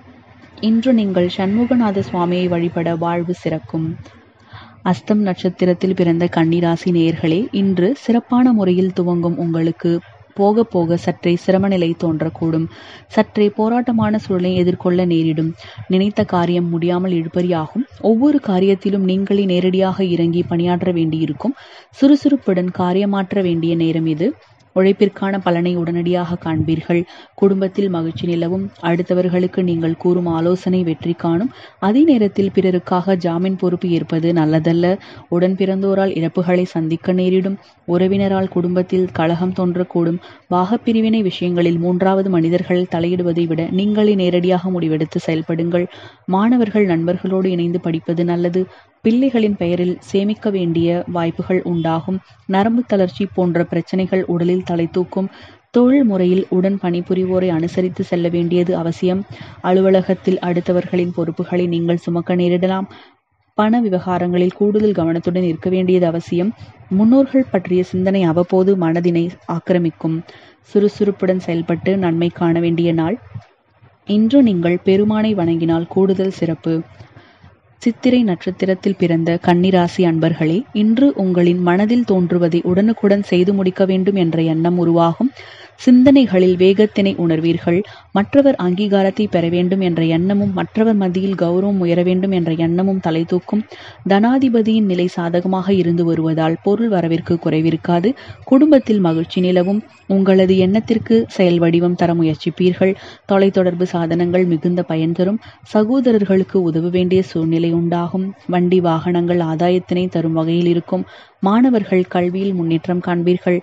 S1: இன்று நீங்கள் சண்முகநாத சுவாமியை வழிபட வாழ்வு சிறக்கும் அஸ்தம் நட்சத்திரத்தில் பிறந்த கன்னிராசி நேயர்களே இன்று சிறப்பான முறையில் துவங்கும் உங்களுக்கு போக போக சற்றே சிரமநிலை தோன்றக்கூடும் சற்றே போராட்டமான சூழலை எதிர்கொள்ள நேரிடும் நினைத்த காரியம் முடியாமல் இழுபறியாகும் ஒவ்வொரு காரியத்திலும் நீங்களே நேரடியாக இறங்கி பணியாற்ற வேண்டியிருக்கும் சுறுசுறுப்புடன் காரியமாற்ற வேண்டிய நேரம் இது உழைப்பிற்கான பலனை உடனடியாக காண்பீர்கள் குடும்பத்தில் மகிழ்ச்சி நிலவும் அடுத்தவர்களுக்கு நீங்கள் கூறும் ஆலோசனை வெற்றி காணும் அதே நேரத்தில் பிறருக்காக ஜாமீன் பொறுப்பு ஏற்பது நல்லதல்ல உடன் பிறந்தோரால் இழப்புகளை சந்திக்க நேரிடும் உறவினரால் குடும்பத்தில் கலகம் தோன்றக்கூடும் பாகப்பிரிவினை விஷயங்களில் மூன்றாவது மனிதர்கள் தலையிடுவதை விட நீங்களே நேரடியாக முடிவெடுத்து செயல்படுங்கள் மாணவர்கள் நண்பர்களோடு இணைந்து படிப்பது நல்லது பிள்ளைகளின் பெயரில் சேமிக்க வேண்டிய வாய்ப்புகள் உண்டாகும் நரம்பு தளர்ச்சி போன்ற பிரச்சனைகள் உடலில் தலை தூக்கும் தொழில் முறையில் உடன் பணிபுரிவோரை அனுசரித்து செல்ல வேண்டியது அவசியம் அலுவலகத்தில் அடுத்தவர்களின் பொறுப்புகளை நீங்கள் சுமக்க நேரிடலாம் பண விவகாரங்களில் கூடுதல் கவனத்துடன் இருக்க வேண்டியது அவசியம் முன்னோர்கள் பற்றிய சிந்தனை அவ்வப்போது மனதினை ஆக்கிரமிக்கும் சுறுசுறுப்புடன் செயல்பட்டு நன்மை காண வேண்டிய நாள் இன்று நீங்கள் பெருமானை வணங்கினால் கூடுதல் சிறப்பு சித்திரை நட்சத்திரத்தில் பிறந்த கன்னிராசி அன்பர்களே இன்று உங்களின் மனதில் தோன்றுவதை உடனுக்குடன் செய்து முடிக்க வேண்டும் என்ற எண்ணம் உருவாகும் சிந்தனைகளில் வேகத்தினை உணர்வீர்கள் மற்றவர் அங்கீகாரத்தை பெற வேண்டும் என்ற எண்ணமும் மற்றவர் மத்தியில் கௌரவம் உயர வேண்டும் என்ற எண்ணமும் தலை தூக்கும் தனாதிபதியின் நிலை சாதகமாக இருந்து வருவதால் பொருள் வரவிற்கு குறைவிருக்காது குடும்பத்தில் மகிழ்ச்சி நிலவும் உங்களது எண்ணத்திற்கு செயல் வடிவம் தர முயற்சிப்பீர்கள் தொலைத்தொடர்பு சாதனங்கள் மிகுந்த பயன் தரும் சகோதரர்களுக்கு உதவ வேண்டிய சூழ்நிலை உண்டாகும் வண்டி வாகனங்கள் ஆதாயத்தினை தரும் வகையில் இருக்கும் மாணவர்கள் கல்வியில் முன்னேற்றம் காண்பீர்கள்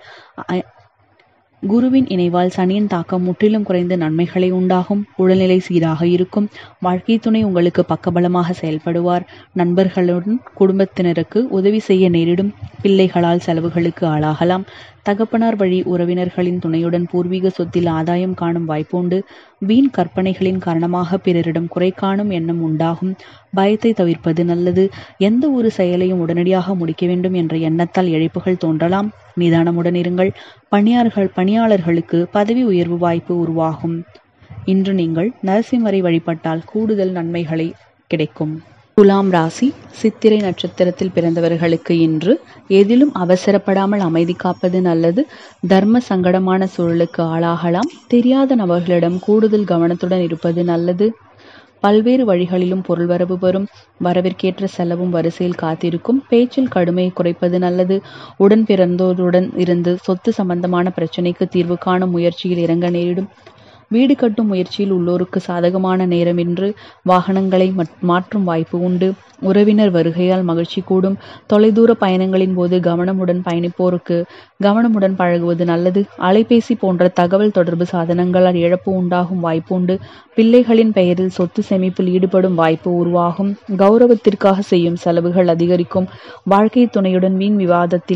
S1: குருவின் இணைவால் சனியின் தாக்கம் முற்றிலும் குறைந்து நன்மைகளை உண்டாகும் உடல்நிலை சீராக இருக்கும் வாழ்க்கை துணை உங்களுக்கு பக்கபலமாக செயல்படுவார் நண்பர்களுடன் குடும்பத்தினருக்கு உதவி செய்ய நேரிடும் பிள்ளைகளால் செலவுகளுக்கு ஆளாகலாம் தகப்பனார் வழி உறவினர்களின் துணையுடன் பூர்வீக சொத்தில் ஆதாயம் காணும் வாய்ப்புண்டு வீண் கற்பனைகளின் காரணமாக பிறரிடம் குறை காணும் எண்ணம் உண்டாகும் பயத்தை தவிர்ப்பது நல்லது எந்த ஒரு செயலையும் உடனடியாக முடிக்க வேண்டும் என்ற எண்ணத்தால் இழைப்புகள் தோன்றலாம் நிதானமுடன் இருங்கள் பணியாளர்கள் பணியாளர்களுக்கு பதவி உயர்வு வாய்ப்பு உருவாகும் இன்று நீங்கள் நரசிம்மரை வழிபட்டால் கூடுதல் நன்மைகளை கிடைக்கும் துலாம் ராசி சித்திரை நட்சத்திரத்தில் பிறந்தவர்களுக்கு இன்று எதிலும் அவசரப்படாமல் அமைதி காப்பது நல்லது தர்ம சங்கடமான சூழலுக்கு ஆளாகலாம் தெரியாத நபர்களிடம் கூடுதல் கவனத்துடன் இருப்பது நல்லது பல்வேறு வழிகளிலும் பொருள் வரவு வரும் வரவிற்கேற்ற செலவும் வரிசையில் காத்திருக்கும் பேச்சில் கடுமையை குறைப்பது நல்லது உடன் பிறந்தோருடன் இருந்து சொத்து சம்பந்தமான பிரச்சனைக்கு தீர்வு காணும் முயற்சியில் இறங்க நேரிடும் வீடு கட்டும் முயற்சியில் உள்ளோருக்கு சாதகமான நேரம் என்று வாகனங்களை மாற்றும் வாய்ப்பு உண்டு உறவினர் வருகையால் மகிழ்ச்சி கூடும் தொலைதூர பயணங்களின் போது கவனமுடன் பயணிப்போருக்கு கவனமுடன் பழகுவது நல்லது அலைபேசி போன்ற தகவல் தொடர்பு சாதனங்களால் இழப்பு உண்டாகும் வாய்ப்பு உண்டு பிள்ளைகளின் பெயரில் சொத்து சேமிப்பில் ஈடுபடும் வாய்ப்பு உருவாகும் கௌரவத்திற்காக செய்யும் செலவுகள் அதிகரிக்கும் வாழ்க்கை துணையுடன் வீண் விவாதத்தில்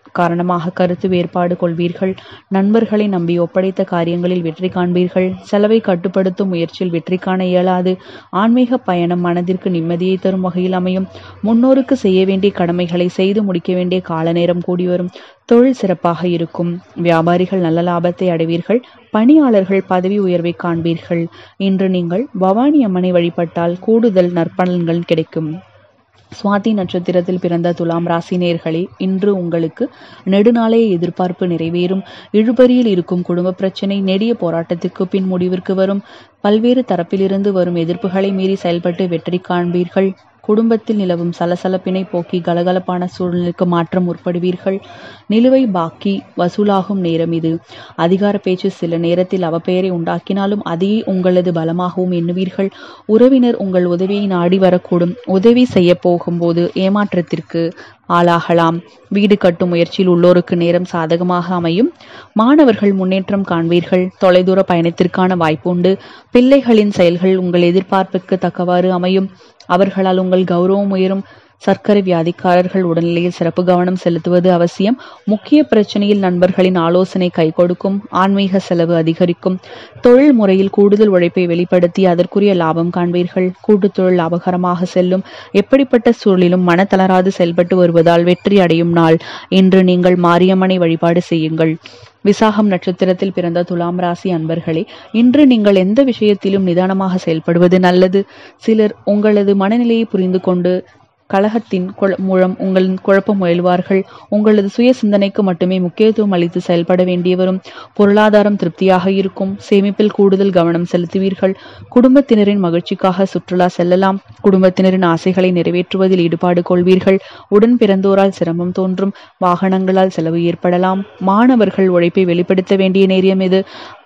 S1: காரணமாக கருத்து வேறுபாடு கொள்வீர்கள் நண்பர்களை நம்பி ஒப்படைத்த காரியங்களில் வெற்றி காண்பீர்கள் செலவை கட்டுப்படுத்தும் முயற்சியில் வெற்றி காண இயலாது ஆன்மீக பயணம் மனதிற்கு நிம்மதியை தரும் வகையில் அமையும் முன்னோருக்கு செய்ய வேண்டிய கடமைகளை செய்து முடிக்க வேண்டிய கால நேரம் கூடி வரும் தொழில் சிறப்பாக இருக்கும் வியாபாரிகள் நல்ல லாபத்தை அடைவீர்கள் பணியாளர்கள் பதவி உயர்வை காண்பீர்கள் இன்று நீங்கள் பவானி அம்மனை வழிபட்டால் கூடுதல் நற்பலன்கள் கிடைக்கும் சுவாதி நட்சத்திரத்தில் பிறந்த துலாம் ராசினியர்களே இன்று உங்களுக்கு நெடுநாளைய எதிர்பார்ப்பு நிறைவேறும் இழுபறியில் இருக்கும் குடும்ப பிரச்சனை நெடிய போராட்டத்திற்கு பின் முடிவிற்கு வரும் பல்வேறு தரப்பிலிருந்து வரும் எதிர்ப்புகளை மீறி செயல்பட்டு வெற்றி காண்பீர்கள் குடும்பத்தில் நிலவும் சலசலப்பினை போக்கி கலகலப்பான சூழ்நிலைக்கு மாற்றம் முற்படுவீர்கள் நிலுவை பாக்கி வசூலாகும் நேரம் இது அதிகார பேச்சு சில நேரத்தில் அவப்பெயரை உண்டாக்கினாலும் அதையே உங்களது பலமாகவும் எண்ணுவீர்கள் உறவினர் உங்கள் உதவியை நாடி வரக்கூடும் உதவி செய்ய போகும்போது ஏமாற்றத்திற்கு ஆளாகலாம் வீடு கட்டும் முயற்சியில் உள்ளோருக்கு நேரம் சாதகமாக அமையும் மாணவர்கள் முன்னேற்றம் காண்பீர்கள் தொலைதூர பயணத்திற்கான வாய்ப்பு உண்டு பிள்ளைகளின் செயல்கள் உங்கள் எதிர்பார்ப்புக்கு தக்கவாறு அமையும் அவர்களால் உங்கள் கௌரவம் உயரும் சர்க்கரை வியாதிக்காரர்கள் உடல்நிலையில் சிறப்பு கவனம் செலுத்துவது அவசியம் முக்கிய பிரச்சனையில் நண்பர்களின் ஆலோசனை கை கொடுக்கும் ஆன்மீக செலவு அதிகரிக்கும் தொழில் முறையில் கூடுதல் உழைப்பை வெளிப்படுத்தி அதற்குரிய லாபம் காண்பீர்கள் கூட்டுத் தொழில் லாபகரமாக செல்லும் எப்படிப்பட்ட சூழலிலும் மனத்தளராது செயல்பட்டு வருவதால் வெற்றி அடையும் நாள் இன்று நீங்கள் மாரியம்மனை வழிபாடு செய்யுங்கள் விசாகம் நட்சத்திரத்தில் பிறந்த துலாம் ராசி அன்பர்களே இன்று நீங்கள் எந்த விஷயத்திலும் நிதானமாக செயல்படுவது நல்லது சிலர் உங்களது மனநிலையை புரிந்து கொண்டு கழகத்தின் குழ- மூலம் உங்கள் குழப்பம் முயல்வார்கள் உங்களது சுய சிந்தனைக்கு மட்டுமே முக்கியத்துவம் அளித்து செயல்பட வேண்டி வரும் பொருளாதாரம் திருப்தியாக இருக்கும் சேமிப்பில் கூடுதல் கவனம் செலுத்துவீர்கள் குடும்பத்தினரின் மகிழ்ச்சிக்காக சுற்றுலா செல்லலாம் குடும்பத்தினரின் ஆசைகளை நிறைவேற்றுவதில் ஈடுபாடு கொள்வீர்கள் உடன் பிறந்தோரால் சிரமம் தோன்றும் வாகனங்களால் செலவு ஏற்படலாம் மாணவர்கள் உழைப்பை வெளிப்படுத்த வேண்டிய நேரம் இது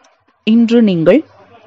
S1: இன்று நீங்கள்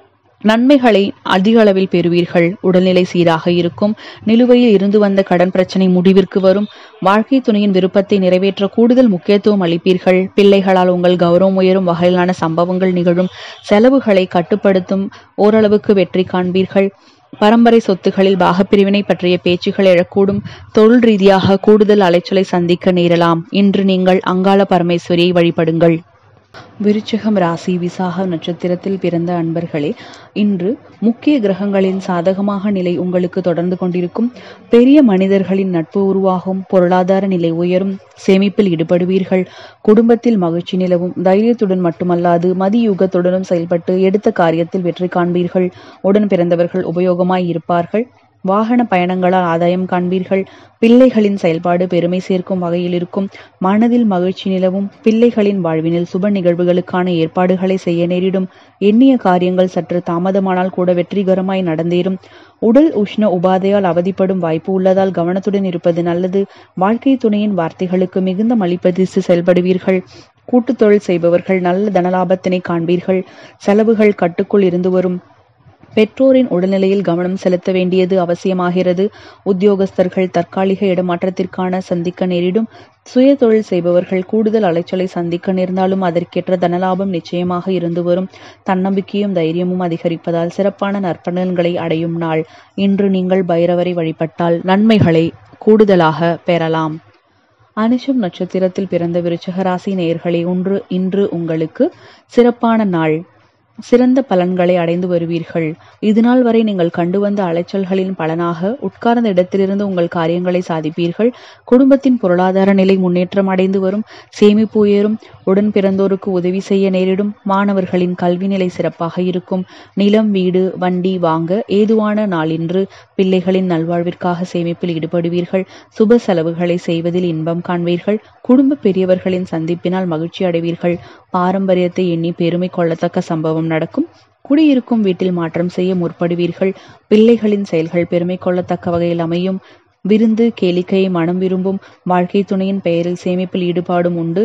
S1: நன்மைகளை அதிக அளவில் பெறுவீர்கள் உடல்நிலை சீராக இருக்கும் நிலுவையில் இருந்து வந்த கடன் பிரச்சனை முடிவிற்கு வரும் வாழ்க்கை துணையின் விருப்பத்தை நிறைவேற்ற கூடுதல் முக்கியத்துவம் அளிப்பீர்கள் பிள்ளைகளால் உங்கள் கௌரவம் உயரும் வகையிலான சம்பவங்கள் நிகழும் செலவுகளை கட்டுப்படுத்தும் ஓரளவுக்கு வெற்றி காண்பீர்கள் பரம்பரை சொத்துகளில் பாகப்பிரிவினை பற்றிய பேச்சுகள் எழக்கூடும் தொழில் ரீதியாக கூடுதல் அலைச்சலை சந்திக்க நேரலாம் இன்று நீங்கள் அங்காள பரமேஸ்வரியை வழிபடுங்கள் விருச்சிகம் ராசி விசாக நட்சத்திரத்தில் பிறந்த அன்பர்களே இன்று முக்கிய கிரகங்களின் சாதகமாக நிலை உங்களுக்கு தொடர்ந்து கொண்டிருக்கும் பெரிய மனிதர்களின் நட்பு உருவாகும் பொருளாதார நிலை உயரும் சேமிப்பில் ஈடுபடுவீர்கள் குடும்பத்தில் மகிழ்ச்சி நிலவும் தைரியத்துடன் மட்டுமல்லாது மதியூகத்துடனும் செயல்பட்டு எடுத்த காரியத்தில் வெற்றி காண்பீர்கள் உடன் பிறந்தவர்கள் உபயோகமாய் இருப்பார்கள் வாகன பயணங்களால் ஆதாயம் காண்பீர்கள் பிள்ளைகளின் செயல்பாடு பெருமை சேர்க்கும் வகையில் இருக்கும் மனதில் மகிழ்ச்சி நிலவும் பிள்ளைகளின் வாழ்வினில் சுப நிகழ்வுகளுக்கான ஏற்பாடுகளை செய்ய நேரிடும் எண்ணிய காரியங்கள் சற்று தாமதமானால் கூட வெற்றிகரமாய் நடந்தேறும் உடல் உஷ்ண உபாதையால் அவதிப்படும் வாய்ப்பு உள்ளதால் கவனத்துடன் இருப்பது நல்லது வாழ்க்கை துணையின் வார்த்தைகளுக்கு மிகுந்த மலிப்பதித்து செயல்படுவீர்கள் கூட்டுத் தொழில் செய்பவர்கள் நல்ல தனலாபத்தினை காண்பீர்கள் செலவுகள் கட்டுக்குள் இருந்து வரும் பெற்றோரின் உடல்நிலையில் கவனம் செலுத்த வேண்டியது அவசியமாகிறது உத்தியோகஸ்தர்கள் தற்காலிக இடமாற்றத்திற்கான சந்திக்க நேரிடும் சுய தொழில் செய்பவர்கள் கூடுதல் அலைச்சலை சந்திக்க நேர்ந்தாலும் அதற்கேற்ற தனலாபம் நிச்சயமாக இருந்து வரும் தன்னம்பிக்கையும் தைரியமும் அதிகரிப்பதால் சிறப்பான நற்பலன்களை அடையும் நாள் இன்று நீங்கள் பைரவரை வழிபட்டால் நன்மைகளை கூடுதலாக பெறலாம் அனுஷம் நட்சத்திரத்தில் பிறந்த விருச்சிக ராசி நேயர்களே ஒன்று இன்று உங்களுக்கு சிறப்பான நாள் சிறந்த பலன்களை அடைந்து வருவீர்கள் இதுநாள் வரை நீங்கள் கண்டு வந்த அலைச்சல்களின் பலனாக உட்கார்ந்த இடத்திலிருந்து உங்கள் காரியங்களை சாதிப்பீர்கள் குடும்பத்தின் பொருளாதார நிலை முன்னேற்றம் அடைந்து வரும் சேமிப்பு உயரும் உடன் பிறந்தோருக்கு உதவி செய்ய நேரிடும் மாணவர்களின் கல்வி நிலை சிறப்பாக இருக்கும் நிலம் வீடு வண்டி வாங்க ஏதுவான நாளின்று பிள்ளைகளின் நல்வாழ்விற்காக சேமிப்பில் ஈடுபடுவீர்கள் சுப செலவுகளை செய்வதில் இன்பம் காண்பீர்கள் குடும்ப பெரியவர்களின் சந்திப்பினால் மகிழ்ச்சி அடைவீர்கள் பாரம்பரியத்தை எண்ணி பெருமை கொள்ளத்தக்க சம்பவம் நடக்கும் குடியிருக்கும் வீட்டில் மாற்றம் செய்ய முற்படுவீர்கள் பிள்ளைகளின் செயல்கள் பெருமை கொள்ளத்தக்க வகையில் அமையும் விருந்து கேளிக்கை மனம் விரும்பும் வாழ்க்கை துணையின் பெயரில் சேமிப்பில் ஈடுபாடும் உண்டு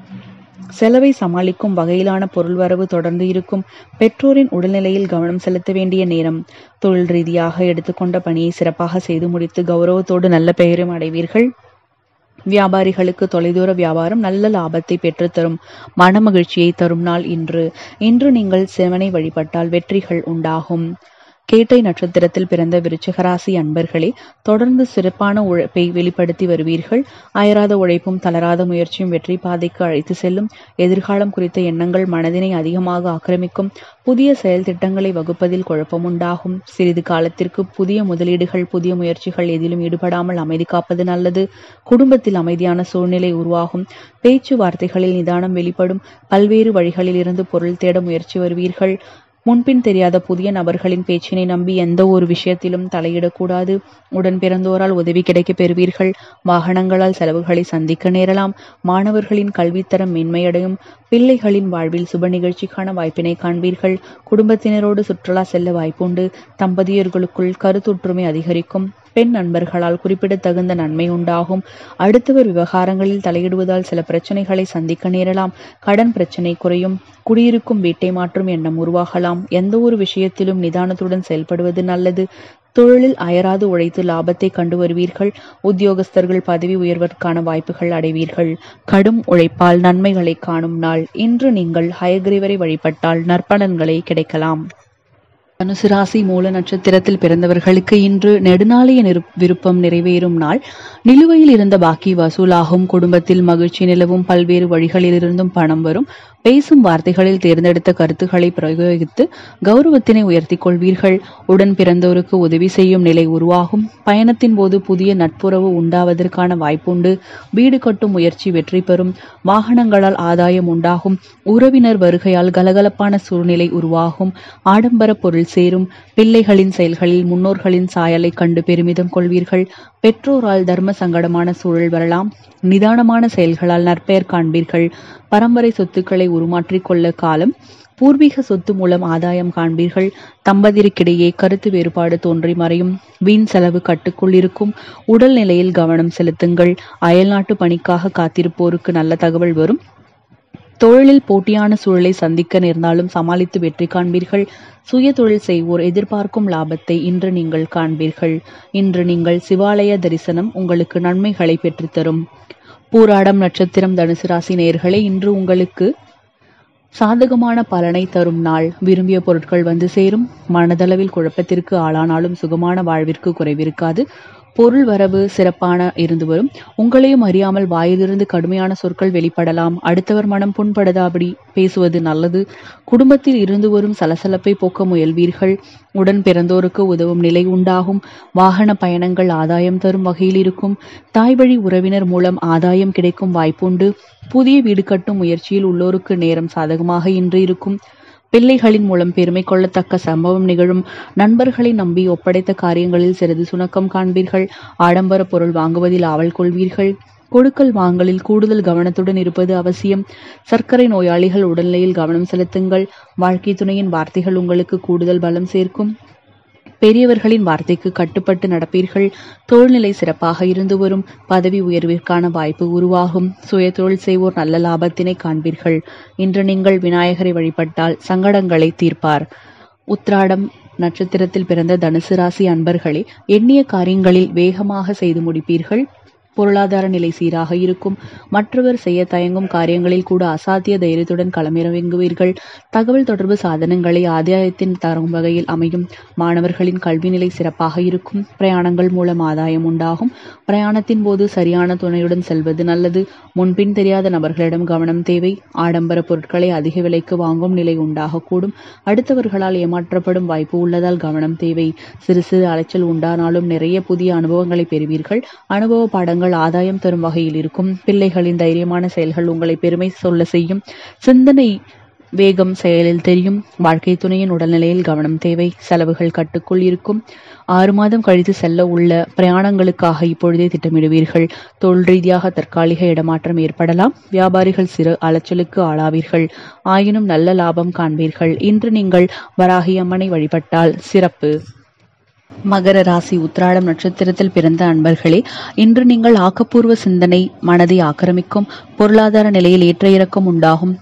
S1: செலவை சமாளிக்கும் வகையிலான பொருள் வரவு தொடர்ந்து இருக்கும் பெற்றோரின் உடல்நிலையில் கவனம் செலுத்த வேண்டிய நேரம் தொழில் ரீதியாக எடுத்துக்கொண்ட பணியை சிறப்பாக செய்து முடித்து கௌரவத்தோடு நல்ல பெயரும் அடைவீர்கள் வியாபாரிகளுக்கு தொலைதூர வியாபாரம் நல்ல லாபத்தை பெற்றுத்தரும் மனமகிழ்ச்சியை தரும் நாள் இன்று இன்று நீங்கள் சிவனை வழிபட்டால் வெற்றிகள் உண்டாகும் கேட்டை நட்சத்திரத்தில் பிறந்த விருச்சிகராசி அன்பர்களே தொடர்ந்து சிறப்பான உழைப்பை வெளிப்படுத்தி வருவீர்கள் அயராத உழைப்பும் தளராத முயற்சியும் வெற்றி பாதைக்கு அழைத்து செல்லும் எதிர்காலம் குறித்த எண்ணங்கள் மனதினை அதிகமாக ஆக்கிரமிக்கும் புதிய செயல் திட்டங்களை வகுப்பதில் குழப்பமுண்டாகும் சிறிது காலத்திற்கு புதிய முதலீடுகள் புதிய முயற்சிகள் எதிலும் ஈடுபடாமல் அமைதி காப்பது நல்லது குடும்பத்தில் அமைதியான சூழ்நிலை உருவாகும் பேச்சுவார்த்தைகளில் நிதானம் வெளிப்படும் பல்வேறு வழிகளில் இருந்து பொருள் தேட முயற்சி வருவீர்கள் முன்பின் தெரியாத புதிய நபர்களின் பேச்சினை நம்பி எந்த ஒரு விஷயத்திலும் தலையிடக்கூடாது உடன் பிறந்தோரால் உதவி கிடைக்கப் பெறுவீர்கள் வாகனங்களால் செலவுகளை சந்திக்க நேரலாம் மாணவர்களின் கல்வித்தரம் மேன்மையடையும் பிள்ளைகளின் வாழ்வில் சுப நிகழ்ச்சிக்கான வாய்ப்பினை காண்பீர்கள் குடும்பத்தினரோடு சுற்றுலா செல்ல வாய்ப்புண்டு தம்பதியர்களுக்குள் கருத்தொற்றுமை அதிகரிக்கும் பெண் நண்பர்களால் குறிப்பிடத்தகுந்த நன்மை உண்டாகும் அடுத்தவர் விவகாரங்களில் தலையிடுவதால் சில பிரச்சனைகளை சந்திக்க நேரலாம் கடன் பிரச்சனை குறையும் குடியிருக்கும் வீட்டை மாற்றும் எண்ணம் உருவாகலாம் எந்த ஒரு விஷயத்திலும் நிதானத்துடன் செயல்படுவது நல்லது தொழிலில் அயராது உழைத்து லாபத்தை கண்டு வருவீர்கள் உத்தியோகஸ்தர்கள் பதவி உயர்வதற்கான வாய்ப்புகள் அடைவீர்கள் கடும் உழைப்பால் நன்மைகளை காணும் நாள் இன்று நீங்கள் ஹயகிரிவரை வழிபட்டால் நற்பலன்களை கிடைக்கலாம் தனுசு ராசி மூல நட்சத்திரத்தில் பிறந்தவர்களுக்கு இன்று நெடுநாளைய நிரு விருப்பம் நிறைவேறும் நாள் நிலுவையில் இருந்த பாக்கி வசூலாகும் குடும்பத்தில் மகிழ்ச்சி நிலவும் பல்வேறு வழிகளிலிருந்தும் பணம் வரும் பேசும் வார்த்தைகளில் தேர்ந்தெடுத்த கருத்துக்களை பிரயோகித்து கௌரவத்தினை உயர்த்திக் கொள்வீர்கள் உடன் பிறந்தோருக்கு உதவி செய்யும் நிலை உருவாகும் பயணத்தின் போது புதிய நட்புறவு உண்டாவதற்கான வாய்ப்புண்டு வீடு கட்டும் முயற்சி வெற்றி பெறும் வாகனங்களால் ஆதாயம் உண்டாகும் உறவினர் வருகையால் கலகலப்பான சூழ்நிலை உருவாகும் ஆடம்பர பொருள் சேரும் பிள்ளைகளின் செயல்களில் முன்னோர்களின் சாயலை கண்டு பெருமிதம் கொள்வீர்கள் பெற்றோரால் தர்ம சங்கடமான சூழல் வரலாம் நிதானமான செயல்களால் நற்பெயர் காண்பீர்கள் பரம்பரை சொத்துக்களை உருமாற்றிக் கொள்ள காலம் பூர்வீக சொத்து மூலம் ஆதாயம் காண்பீர்கள் தம்பதியருக்கிடையே கருத்து வேறுபாடு தோன்றி மறையும் வீண் செலவு கட்டுக்குள் இருக்கும் உடல் நிலையில் கவனம் செலுத்துங்கள் அயல்நாட்டு பணிக்காக காத்திருப்போருக்கு நல்ல தகவல் வரும் தொழிலில் போட்டியான சூழலை சந்திக்க நேர்ந்தாலும் சமாளித்து வெற்றி காண்பீர்கள் சுய தொழில் செய்வோர் எதிர்பார்க்கும் லாபத்தை இன்று நீங்கள் காண்பீர்கள் இன்று நீங்கள் சிவாலய தரிசனம் உங்களுக்கு நன்மைகளை பெற்றுத்தரும் பூராடம் நட்சத்திரம் தனுசு ராசி நேயர்களே இன்று உங்களுக்கு சாதகமான பலனை தரும் நாள் விரும்பிய பொருட்கள் வந்து சேரும் மனதளவில் குழப்பத்திற்கு ஆளானாலும் சுகமான வாழ்விற்கு குறைவிருக்காது பொருள் வரவு சிறப்பான இருந்து வரும் உங்களையும் அறியாமல் வாயிலிருந்து கடுமையான சொற்கள் வெளிப்படலாம் அடுத்தவர் மனம் புண்படுதாபடி பேசுவது நல்லது குடும்பத்தில் இருந்து வரும் சலசலப்பை போக்க முயல்வீர்கள் உடன் பிறந்தோருக்கு உதவும் நிலை உண்டாகும் வாகன பயணங்கள் ஆதாயம் தரும் வகையில் இருக்கும் தாய் வழி உறவினர் மூலம் ஆதாயம் கிடைக்கும் வாய்ப்புண்டு புதிய வீடு கட்டும் முயற்சியில் உள்ளோருக்கு நேரம் சாதகமாக இன்று இருக்கும் பிள்ளைகளின் மூலம் பெருமை கொள்ளத்தக்க சம்பவம் நிகழும் நண்பர்களை நம்பி ஒப்படைத்த காரியங்களில் சிறிது சுணக்கம் காண்பீர்கள் ஆடம்பர பொருள் வாங்குவதில் ஆவல் கொள்வீர்கள் கொடுக்கல் வாங்கலில் கூடுதல் கவனத்துடன் இருப்பது அவசியம் சர்க்கரை நோயாளிகள் உடல்நிலையில் கவனம் செலுத்துங்கள் வாழ்க்கை துணையின் வார்த்தைகள் உங்களுக்கு கூடுதல் பலம் சேர்க்கும் பெரியவர்களின் வார்த்தைக்கு கட்டுப்பட்டு நடப்பீர்கள் தொழில்நிலை சிறப்பாக இருந்து வரும் பதவி உயர்விற்கான வாய்ப்பு உருவாகும் சுய தொழில் செய்வோர் நல்ல லாபத்தினை காண்பீர்கள் இன்று நீங்கள் விநாயகரை வழிபட்டால் சங்கடங்களை தீர்ப்பார் உத்ராடம் நட்சத்திரத்தில் பிறந்த தனுசு ராசி அன்பர்களே எண்ணிய காரியங்களில் வேகமாக செய்து முடிப்பீர்கள் பொருளாதார நிலை சீராக இருக்கும் மற்றவர் செய்ய தயங்கும் காரியங்களில் கூட அசாத்திய தைரியத்துடன் களமிறங்குவீர்கள் தகவல் தொடர்பு சாதனங்களை ஆதாயத்தின் தரும் வகையில் அமையும் மாணவர்களின் கல்வி நிலை சிறப்பாக இருக்கும் பிரயாணங்கள் மூலம் ஆதாயம் உண்டாகும் பிரயாணத்தின் போது சரியான துணையுடன் செல்வது நல்லது முன்பின் தெரியாத நபர்களிடம் கவனம் தேவை ஆடம்பர பொருட்களை அதிக விலைக்கு வாங்கும் நிலை உண்டாகக்கூடும் அடுத்தவர்களால் ஏமாற்றப்படும் வாய்ப்பு உள்ளதால் கவனம் தேவை சிறு சிறு அலைச்சல் உண்டானாலும் நிறைய புதிய அனுபவங்களை பெறுவீர்கள் அனுபவ பாடங்கள் பலன்கள் ஆதாயம் தரும் வகையில் இருக்கும் பிள்ளைகளின் தைரியமான செயல்கள் உங்களை பெருமை சொல்ல செய்யும் சிந்தனை வேகம் செயலில் தெரியும் வாழ்க்கை துணையின் உடல்நிலையில் கவனம் தேவை செலவுகள் கட்டுக்குள் இருக்கும் ஆறு மாதம் கழித்து செல்ல உள்ள பிரயாணங்களுக்காக இப்பொழுதே திட்டமிடுவீர்கள் தொழில் ரீதியாக தற்காலிக இடமாற்றம் ஏற்படலாம் வியாபாரிகள் சிறு அலைச்சலுக்கு ஆளாவீர்கள் ஆயினும் நல்ல லாபம் காண்பீர்கள் இன்று நீங்கள் வராகி அம்மனை வழிபட்டால் சிறப்பு மகர ராசி உத்திராடம் நட்சத்திரத்தில் பிறந்த அன்பர்களே இன்று நீங்கள் ஆக்கப்பூர்வ சிந்தனை மனதை ஆக்கிரமிக்கும் பொருளாதார நிலையில் ஏற்ற இறக்கம் உண்டாகும்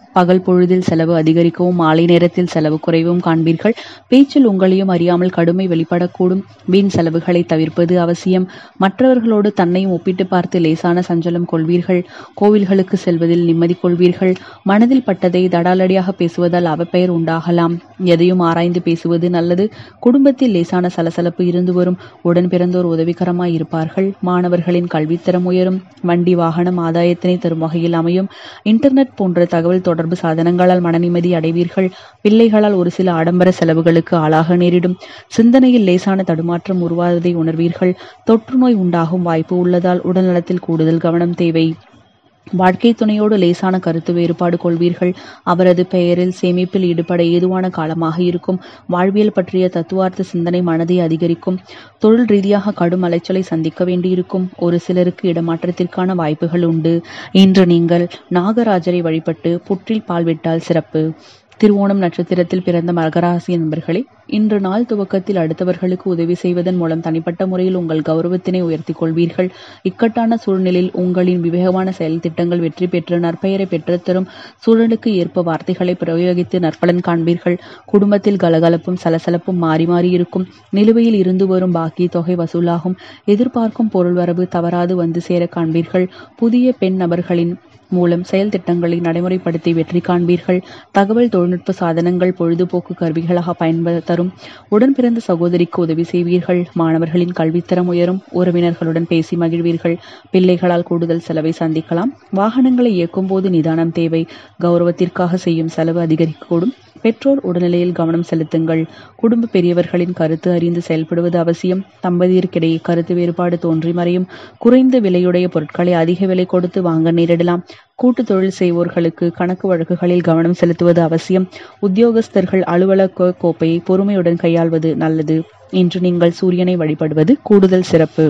S1: பகல் பொழுதில் செலவு அதிகரிக்கவும் மாலை நேரத்தில் செலவு குறைவும் காண்பீர்கள் பேச்சில் உங்களையும் அறியாமல் கடுமை வெளிப்படக்கூடும் வீண் செலவுகளை தவிர்ப்பது அவசியம் மற்றவர்களோடு தன்னையும் ஒப்பிட்டு பார்த்து லேசான சஞ்சலம் கொள்வீர்கள் கோவில்களுக்கு செல்வதில் நிம்மதி கொள்வீர்கள் மனதில் பட்டதை தடாலடியாக பேசுவதால் அவப்பெயர் உண்டாகலாம் எதையும் ஆராய்ந்து பேசுவது நல்லது குடும்பத்தில் லேசான சலசலப்பு இருந்து வரும் உடன் பிறந்தோர் உதவிகரமாய் இருப்பார்கள் மாணவர்களின் கல்வித்தரம் உயரும் வண்டி வாகனம் ஆதாயத்தினை தரும் வகையில் அமையும் இன்டர்நெட் போன்ற தகவல் தொடர்பு சாதனங்களால் மனநிம்மதி அடைவீர்கள் பிள்ளைகளால் ஒரு சில ஆடம்பர செலவுகளுக்கு ஆளாக நேரிடும் சிந்தனையில் லேசான தடுமாற்றம் உருவாவதை உணர்வீர்கள் தொற்று நோய் உண்டாகும் வாய்ப்பு உள்ளதால் உடல்நலத்தில் கூடுதல் கவனம் தேவை வாழ்க்கை துணையோடு லேசான கருத்து வேறுபாடு கொள்வீர்கள் அவரது பெயரில் சேமிப்பில் ஈடுபட ஏதுவான காலமாக இருக்கும் வாழ்வியல் பற்றிய தத்துவார்த்த சிந்தனை மனதை அதிகரிக்கும் தொழில் ரீதியாக கடும் அலைச்சலை சந்திக்க வேண்டியிருக்கும் ஒரு சிலருக்கு இடமாற்றத்திற்கான வாய்ப்புகள் உண்டு இன்று நீங்கள் நாகராஜரை வழிபட்டு புற்றில் பால் விட்டால் சிறப்பு திருவோணம் நட்சத்திரத்தில் பிறந்த மகராசி நண்பர்களே இன்று நாள் துவக்கத்தில் அடுத்தவர்களுக்கு உதவி செய்வதன் மூலம் தனிப்பட்ட முறையில் உங்கள் கௌரவத்தினை உயர்த்திக் கொள்வீர்கள் இக்கட்டான சூழ்நிலையில் உங்களின் விவேகமான செயல் திட்டங்கள் வெற்றி பெற்று நற்பெயரை பெற்றுத்தரும் சூழலுக்கு ஏற்ப வார்த்தைகளை பிரயோகித்து நற்பலன் காண்பீர்கள் குடும்பத்தில் கலகலப்பும் சலசலப்பும் மாறி மாறி இருக்கும் நிலுவையில் இருந்து வரும் பாக்கி தொகை வசூலாகும் எதிர்பார்க்கும் பொருள் வரவு தவறாது வந்து சேர காண்பீர்கள் புதிய பெண் நபர்களின் மூலம் செயல் திட்டங்களை நடைமுறைப்படுத்தி வெற்றி காண்பீர்கள் தகவல் தொழில்நுட்ப சாதனங்கள் பொழுதுபோக்கு கருவிகளாக பயன்பட தரும் உடன் பிறந்த சகோதரிக்கு உதவி செய்வீர்கள் மாணவர்களின் கல்வித்தரம் உயரும் உறவினர்களுடன் பேசி மகிழ்வீர்கள் பிள்ளைகளால் கூடுதல் செலவை சந்திக்கலாம் வாகனங்களை இயக்கும் போது நிதானம் தேவை கௌரவத்திற்காக செய்யும் செலவு அதிகரிக்கக்கூடும் பெற்றோர் உடல்நிலையில் கவனம் செலுத்துங்கள் குடும்ப பெரியவர்களின் கருத்து அறிந்து செயல்படுவது அவசியம் தம்பதியருக்கிடையே கருத்து வேறுபாடு தோன்றி மறையும் குறைந்த விலையுடைய பொருட்களை அதிக விலை கொடுத்து வாங்க நேரிடலாம் கூட்டு தொழில் செய்வோர்களுக்கு கணக்கு வழக்குகளில் கவனம் செலுத்துவது அவசியம் உத்தியோகஸ்தர்கள் அலுவலக கோப்பையை பொறுமையுடன் கையாள்வது நல்லது இன்று நீங்கள் சூரியனை வழிபடுவது கூடுதல் சிறப்பு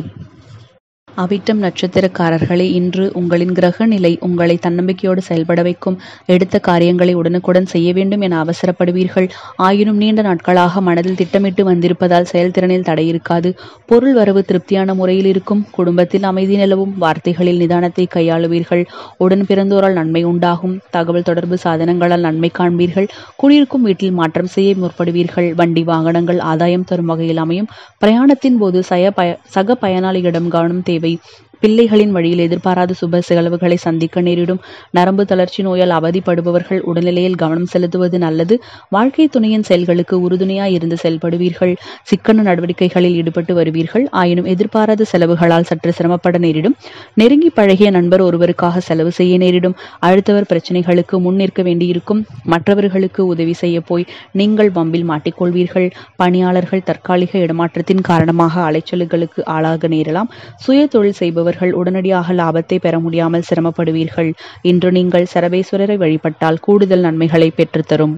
S1: அவிட்டம் நட்சத்திரக்காரர்களே இன்று உங்களின் கிரக நிலை உங்களை தன்னம்பிக்கையோடு செயல்பட வைக்கும் எடுத்த காரியங்களை உடனுக்குடன் செய்ய வேண்டும் என அவசரப்படுவீர்கள் ஆயினும் நீண்ட நாட்களாக மனதில் திட்டமிட்டு வந்திருப்பதால் செயல்திறனில் தடை இருக்காது பொருள் வரவு திருப்தியான முறையில் இருக்கும் குடும்பத்தில் அமைதி நிலவும் வார்த்தைகளில் நிதானத்தை கையாளுவீர்கள் உடன் பிறந்தோரால் நன்மை உண்டாகும் தகவல் தொடர்பு சாதனங்களால் நன்மை காண்பீர்கள் குடியிருக்கும் வீட்டில் மாற்றம் செய்ய முற்படுவீர்கள் வண்டி வாகனங்கள் ஆதாயம் தரும் வகையில் அமையும் பிரயாணத்தின் போது சய பய சக பயனாளிகளிடம் கவனம் தேவை பிள்ளைகளின் வழியில் எதிர்பாராத சுப செலவுகளை சந்திக்க நேரிடும் நரம்பு தளர்ச்சி நோயால் அவதிப்படுபவர்கள் உடல்நிலையில் கவனம் செலுத்துவது நல்லது வாழ்க்கை துணையின் செயல்களுக்கு உறுதுணையாய் இருந்து செயல்படுவீர்கள் சிக்கன நடவடிக்கைகளில் ஈடுபட்டு வருவீர்கள் ஆயினும் எதிர்பாராத செலவுகளால் சற்று சிரமப்பட நேரிடும் நெருங்கி பழகிய நண்பர் ஒருவருக்காக செலவு செய்ய நேரிடும் அடுத்தவர் பிரச்சனைகளுக்கு முன் நிற்க வேண்டியிருக்கும் மற்றவர்களுக்கு உதவி செய்ய போய் நீங்கள் பம்பில் மாட்டிக்கொள்வீர்கள் பணியாளர்கள் தற்காலிக இடமாற்றத்தின் காரணமாக அலைச்சல்களுக்கு ஆளாக நேரலாம் சுய தொழில் செய்பவர் செய்பவர்கள் உடனடியாக லாபத்தை பெற முடியாமல் சிரமப்படுவீர்கள் இன்று நீங்கள் சரபேஸ்வரரை வழிபட்டால் கூடுதல் நன்மைகளை பெற்றுத்தரும்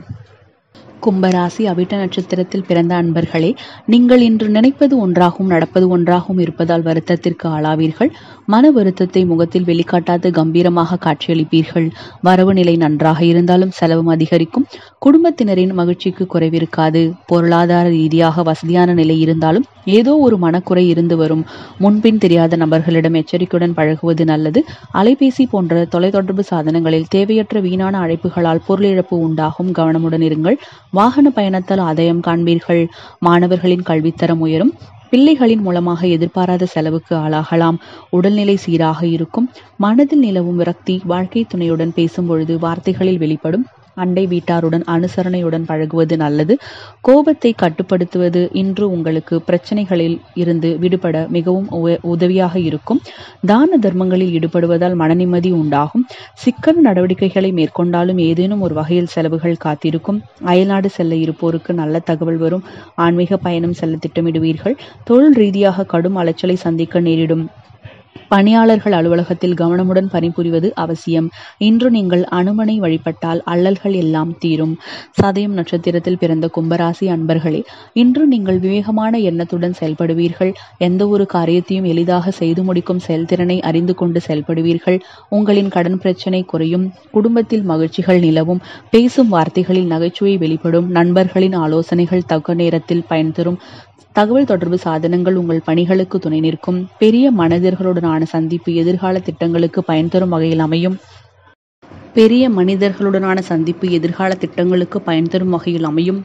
S1: கும்பராசி அவிட்ட நட்சத்திரத்தில் பிறந்த அன்பர்களே நீங்கள் இன்று நினைப்பது ஒன்றாகவும் நடப்பது ஒன்றாகவும் இருப்பதால் வருத்தத்திற்கு ஆளாவீர்கள் மன வருத்தத்தை முகத்தில் வெளிக்காட்டாது கம்பீரமாக காட்சியளிப்பீர்கள் வரவு நிலை நன்றாக இருந்தாலும் செலவும் அதிகரிக்கும் குடும்பத்தினரின் மகிழ்ச்சிக்கு குறைவிருக்காது பொருளாதார ரீதியாக வசதியான நிலை இருந்தாலும் ஏதோ ஒரு மனக்குறை இருந்து வரும் முன்பின் தெரியாத நபர்களிடம் எச்சரிக்கையுடன் பழகுவது நல்லது அலைபேசி போன்ற தொலைத்தொடர்பு சாதனங்களில் தேவையற்ற வீணான அழைப்புகளால் பொருளிழப்பு உண்டாகும் கவனமுடன் இருங்கள் வாகன பயணத்தால் ஆதாயம் காண்பீர்கள் மாணவர்களின் கல்வித்தரம் உயரும் பிள்ளைகளின் மூலமாக எதிர்பாராத செலவுக்கு ஆளாகலாம் உடல்நிலை சீராக இருக்கும் மனதில் நிலவும் விரக்தி வாழ்க்கை துணையுடன் பேசும் பொழுது வார்த்தைகளில் வெளிப்படும் அண்டை வீட்டாருடன் அனுசரணையுடன் பழகுவது நல்லது கோபத்தை கட்டுப்படுத்துவது இன்று உங்களுக்கு பிரச்சனைகளில் இருந்து விடுபட மிகவும் உ- உதவியாக இருக்கும் தான தர்மங்களில் ஈடுபடுவதால் மனநிம்மதி உண்டாகும் சிக்கன நடவடிக்கைகளை மேற்கொண்டாலும் ஏதேனும் ஒரு வகையில் செலவுகள் காத்திருக்கும் அயல்நாடு செல்ல இருப்போருக்கு நல்ல தகவல் வரும் ஆன்மீக பயணம் செல்ல திட்டமிடுவீர்கள் தொழில் ரீதியாக கடும் அலைச்சலை சந்திக்க நேரிடும் பணியாளர்கள் அலுவலகத்தில் கவனமுடன் பணிபுரிவது அவசியம் இன்று நீங்கள் அனுமனை வழிபட்டால் அல்லல்கள் எல்லாம் தீரும் சதயம் நட்சத்திரத்தில் பிறந்த கும்பராசி அன்பர்களே இன்று நீங்கள் விவேகமான எண்ணத்துடன் செயல்படுவீர்கள் எந்த ஒரு காரியத்தையும் எளிதாக செய்து முடிக்கும் செயல்திறனை அறிந்து கொண்டு செயல்படுவீர்கள் உங்களின் கடன் பிரச்சனை குறையும் குடும்பத்தில் மகிழ்ச்சிகள் நிலவும் பேசும் வார்த்தைகளில் நகைச்சுவை வெளிப்படும் நண்பர்களின் ஆலோசனைகள் தக்க நேரத்தில் பயன் தரும் தகவல் தொடர்பு சாதனங்கள் உங்கள் பணிகளுக்கு துணை நிற்கும் பெரிய மனிதர்களுடனான சந்திப்பு எதிர்கால திட்டங்களுக்கு பயன் தரும் வகையில் அமையும் பெரிய மனிதர்களுடனான சந்திப்பு எதிர்கால திட்டங்களுக்கு பயன் தரும் வகையில் அமையும்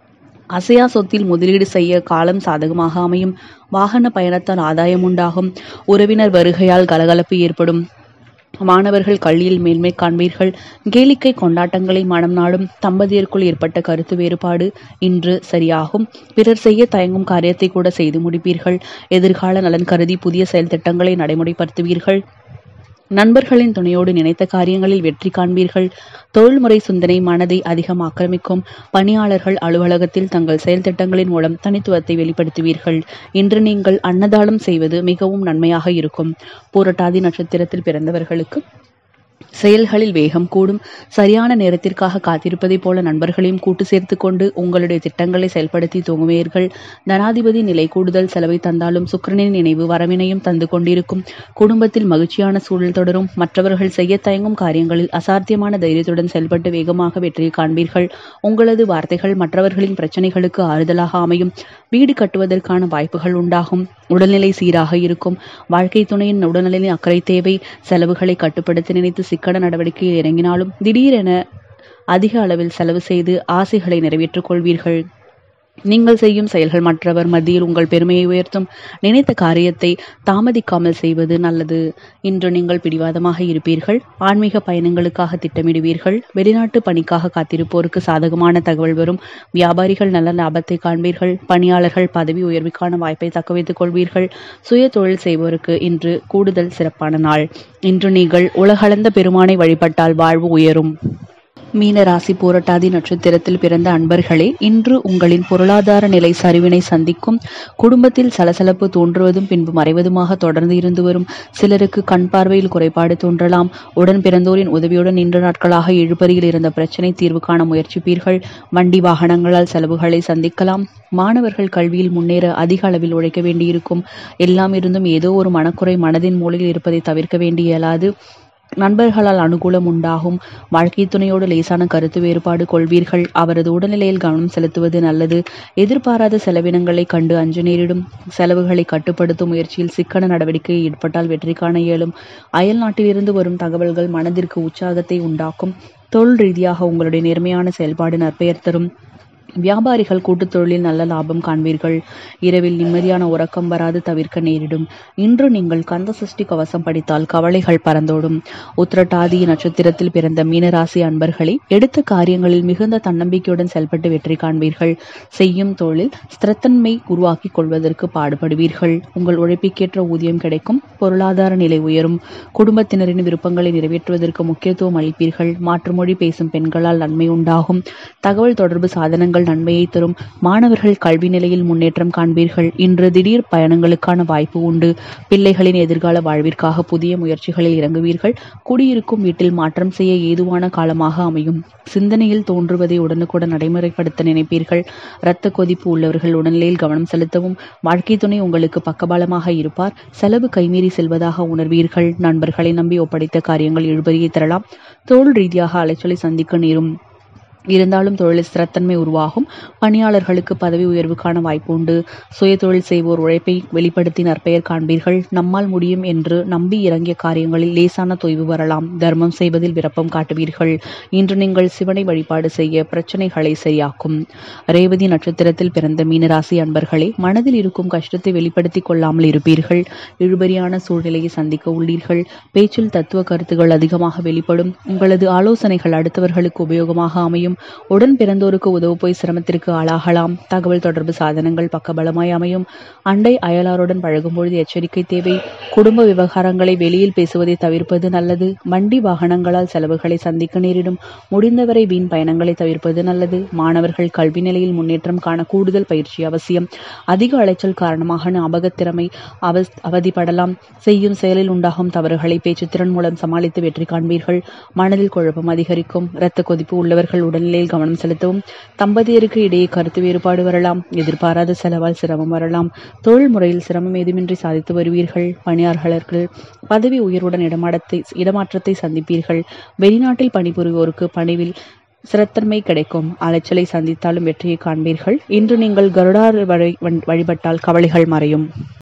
S1: அசையா சொத்தில் முதலீடு செய்ய காலம் சாதகமாக அமையும் வாகன பயணத்தால் ஆதாயம் உண்டாகும் உறவினர் வருகையால் கலகலப்பு ஏற்படும் மாணவர்கள் கல்வியில் மேன்மை காண்பீர்கள் கேளிக்கை கொண்டாட்டங்களை மனம் நாடும் தம்பதியருக்குள் ஏற்பட்ட கருத்து வேறுபாடு இன்று சரியாகும் பிறர் செய்ய தயங்கும் காரியத்தை கூட செய்து முடிப்பீர்கள் எதிர்கால நலன் கருதி புதிய செயல் திட்டங்களை நடைமுறைப்படுத்துவீர்கள் நண்பர்களின் துணையோடு நினைத்த காரியங்களில் வெற்றி காண்பீர்கள் தொழில்முறை சிந்தனை மனதை அதிகம் ஆக்கிரமிக்கும் பணியாளர்கள் அலுவலகத்தில் தங்கள் செயல் திட்டங்களின் மூலம் தனித்துவத்தை வெளிப்படுத்துவீர்கள் இன்று நீங்கள் அன்னதானம் செய்வது மிகவும் நன்மையாக இருக்கும் பூரட்டாதி நட்சத்திரத்தில் பிறந்தவர்களுக்கு செயல்களில் வேகம் கூடும் சரியான நேரத்திற்காக காத்திருப்பதைப் போல நண்பர்களையும் கூட்டு சேர்த்து கொண்டு உங்களுடைய திட்டங்களை செயல்படுத்தி தூங்குவீர்கள் தனாதிபதி நிலை கூடுதல் செலவை தந்தாலும் சுக்கிரனின் நினைவு வரவினையும் தந்து கொண்டிருக்கும் குடும்பத்தில் மகிழ்ச்சியான சூழல் தொடரும் மற்றவர்கள் செய்ய தயங்கும் காரியங்களில் அசாத்தியமான தைரியத்துடன் செயல்பட்டு வேகமாக வெற்றியை காண்பீர்கள் உங்களது வார்த்தைகள் மற்றவர்களின் பிரச்சனைகளுக்கு ஆறுதலாக அமையும் வீடு கட்டுவதற்கான வாய்ப்புகள் உண்டாகும் உடல்நிலை சீராக இருக்கும் வாழ்க்கை துணையின் உடல்நிலையின் அக்கறை தேவை செலவுகளை கட்டுப்படுத்த நினைத்து சிக்கன நடவடிக்கையில் இறங்கினாலும் திடீரென அதிக அளவில் செலவு செய்து ஆசைகளை நிறைவேற்றிக் கொள்வீர்கள் நீங்கள் செய்யும் செயல்கள் மற்றவர் மத்தியில் உங்கள் பெருமையை உயர்த்தும் நினைத்த காரியத்தை தாமதிக்காமல் செய்வது நல்லது இன்று நீங்கள் பிடிவாதமாக இருப்பீர்கள் ஆன்மீக பயணங்களுக்காக திட்டமிடுவீர்கள் வெளிநாட்டு பணிக்காக காத்திருப்போருக்கு சாதகமான தகவல் வரும் வியாபாரிகள் நல்ல லாபத்தை காண்பீர்கள் பணியாளர்கள் பதவி உயர்வுக்கான வாய்ப்பை தக்கவைத்துக் கொள்வீர்கள் சுய தொழில் செய்வோருக்கு இன்று கூடுதல் சிறப்பான நாள் இன்று நீங்கள் உலகளந்த பெருமானை வழிபட்டால் வாழ்வு உயரும் மீன ராசி போராட்டாதி நட்சத்திரத்தில் பிறந்த அன்பர்களே இன்று உங்களின் பொருளாதார நிலை சரிவினை சந்திக்கும் குடும்பத்தில் சலசலப்பு தோன்றுவதும் பின்பு மறைவதுமாக தொடர்ந்து இருந்து வரும் சிலருக்கு கண் பார்வையில் குறைபாடு தோன்றலாம் உடன் பிறந்தோரின் உதவியுடன் நீண்ட நாட்களாக இழுபறியில் இருந்த பிரச்சனை தீர்வு காண முயற்சிப்பீர்கள் வண்டி வாகனங்களால் செலவுகளை சந்திக்கலாம் மாணவர்கள் கல்வியில் முன்னேற அதிக அளவில் உழைக்க வேண்டியிருக்கும் எல்லாம் இருந்தும் ஏதோ ஒரு மனக்குறை மனதின் மூலையில் இருப்பதை தவிர்க்க வேண்டி இயலாது நண்பர்களால் அனுகூலம் உண்டாகும் வாழ்க்கை துணையோடு லேசான கருத்து வேறுபாடு கொள்வீர்கள் அவரது உடல்நிலையில் கவனம் செலுத்துவது நல்லது எதிர்பாராத செலவினங்களை கண்டு அஞ்சு நேரிடும் செலவுகளை கட்டுப்படுத்தும் முயற்சியில் சிக்கன நடவடிக்கை ஈடுபட்டால் வெற்றி காண இயலும் அயல் நாட்டிலிருந்து வரும் தகவல்கள் மனதிற்கு உற்சாகத்தை உண்டாக்கும் தொழில் ரீதியாக உங்களுடைய நேர்மையான செயல்பாடு நற்பெயர் தரும் வியாபாரிகள் கூட்டுத் தொழிலில் நல்ல லாபம் காண்பீர்கள் இரவில் நிம்மதியான உறக்கம் வராது தவிர்க்க நேரிடும் இன்று நீங்கள் கந்த சஷ்டி கவசம் படித்தால் கவலைகள் பறந்தோடும் உத்திரட்டாதி நட்சத்திரத்தில் பிறந்த மீனராசி அன்பர்களே எடுத்த காரியங்களில் மிகுந்த தன்னம்பிக்கையுடன் செயல்பட்டு வெற்றி காண்பீர்கள் செய்யும் தொழில் ஸ்திரத்தன்மை உருவாக்கி கொள்வதற்கு பாடுபடுவீர்கள் உங்கள் உழைப்பிற்கேற்ற ஊதியம் கிடைக்கும் பொருளாதார நிலை உயரும் குடும்பத்தினரின் விருப்பங்களை நிறைவேற்றுவதற்கு முக்கியத்துவம் அளிப்பீர்கள் மாற்று மொழி பேசும் பெண்களால் நன்மை உண்டாகும் தகவல் தொடர்பு சாதனங்கள் நன்மையை தரும் மாணவர்கள் கல்வி நிலையில் முன்னேற்றம் காண்பீர்கள் இன்று திடீர் பயணங்களுக்கான வாய்ப்பு உண்டு பிள்ளைகளின் எதிர்கால வாழ்விற்காக புதிய முயற்சிகளில் இறங்குவீர்கள் குடியிருக்கும் வீட்டில் மாற்றம் செய்ய ஏதுவான காலமாக அமையும் சிந்தனையில் தோன்றுவதை உடனுக்குடன் நடைமுறைப்படுத்த நினைப்பீர்கள் இரத்த கொதிப்பு உள்ளவர்கள் உடல்நிலையில் கவனம் செலுத்தவும் வாழ்க்கை துணை உங்களுக்கு பக்கபலமாக இருப்பார் செலவு கைமீறி செல்வதாக உணர்வீர்கள் நண்பர்களை நம்பி ஒப்படைத்த காரியங்கள் இழுபறியை தரலாம் தொழில் ரீதியாக அலைச்சலை சந்திக்க நேரும் இருந்தாலும் தொழிலில் ஸ்திரத்தன்மை உருவாகும் பணியாளர்களுக்கு பதவி உயர்வுக்கான வாய்ப்பு உண்டு சுய தொழில் செய்வோர் உழைப்பை வெளிப்படுத்தி நற்பெயர் காண்பீர்கள் நம்மால் முடியும் என்று நம்பி இறங்கிய காரியங்களில் லேசான தொய்வு வரலாம் தர்மம் செய்வதில் விருப்பம் காட்டுவீர்கள் இன்று நீங்கள் சிவனை வழிபாடு செய்ய பிரச்சனைகளை சரியாக்கும் ரேவதி நட்சத்திரத்தில் பிறந்த மீனராசி அன்பர்களே மனதில் இருக்கும் கஷ்டத்தை வெளிப்படுத்திக் கொள்ளாமல் இருப்பீர்கள் இழுபறியான சூழ்நிலையை சந்திக்க உள்ளீர்கள் பேச்சில் தத்துவ கருத்துகள் அதிகமாக வெளிப்படும் உங்களது ஆலோசனைகள் அடுத்தவர்களுக்கு உபயோகமாக அமையும் அமையும் உடன் பிறந்தோருக்கு உதவு போய் சிரமத்திற்கு ஆளாகலாம் தகவல் தொடர்பு சாதனங்கள் பக்கபலமாய் அமையும் அண்டை அயலாருடன் பழகும்பொழுது எச்சரிக்கை தேவை குடும்ப விவகாரங்களை வெளியில் பேசுவதை தவிர்ப்பது நல்லது வண்டி வாகனங்களால் செலவுகளை சந்திக்க நேரிடும் முடிந்தவரை வீண் பயணங்களை தவிர்ப்பது நல்லது மாணவர்கள் கல்வி நிலையில் முன்னேற்றம் காண கூடுதல் பயிற்சி அவசியம் அதிக அலைச்சல் காரணமாக ஞாபகத்திறமை அவ அவதிப்படலாம் செய்யும் செயலில் உண்டாகும் தவறுகளை பேச்சுத்திறன் மூலம் சமாளித்து வெற்றி காண்பீர்கள் மனதில் குழப்பம் அதிகரிக்கும் இரத்த கொதிப்பு உள்ளவர்கள் உடல் உடல்நிலையில் கவனம் செலுத்தவும் தம்பதியருக்கு இடையே கருத்து வேறுபாடு வரலாம் எதிர்பாராத செலவால் சிரமம் வரலாம் தொழில் முறையில் சிரமம் ஏதுமின்றி சாதித்து வருவீர்கள் பணியாளர்கள் பதவி உயர்வுடன் இடமாடத்தை இடமாற்றத்தை சந்திப்பீர்கள் வெளிநாட்டில் பணிபுரிவோருக்கு பணிவில் சிரத்தன்மை கிடைக்கும் அலைச்சலை சந்தித்தாலும் வெற்றியை காண்பீர்கள் இன்று நீங்கள் கருடார் வழி வழிபட்டால் கவலைகள் மறையும்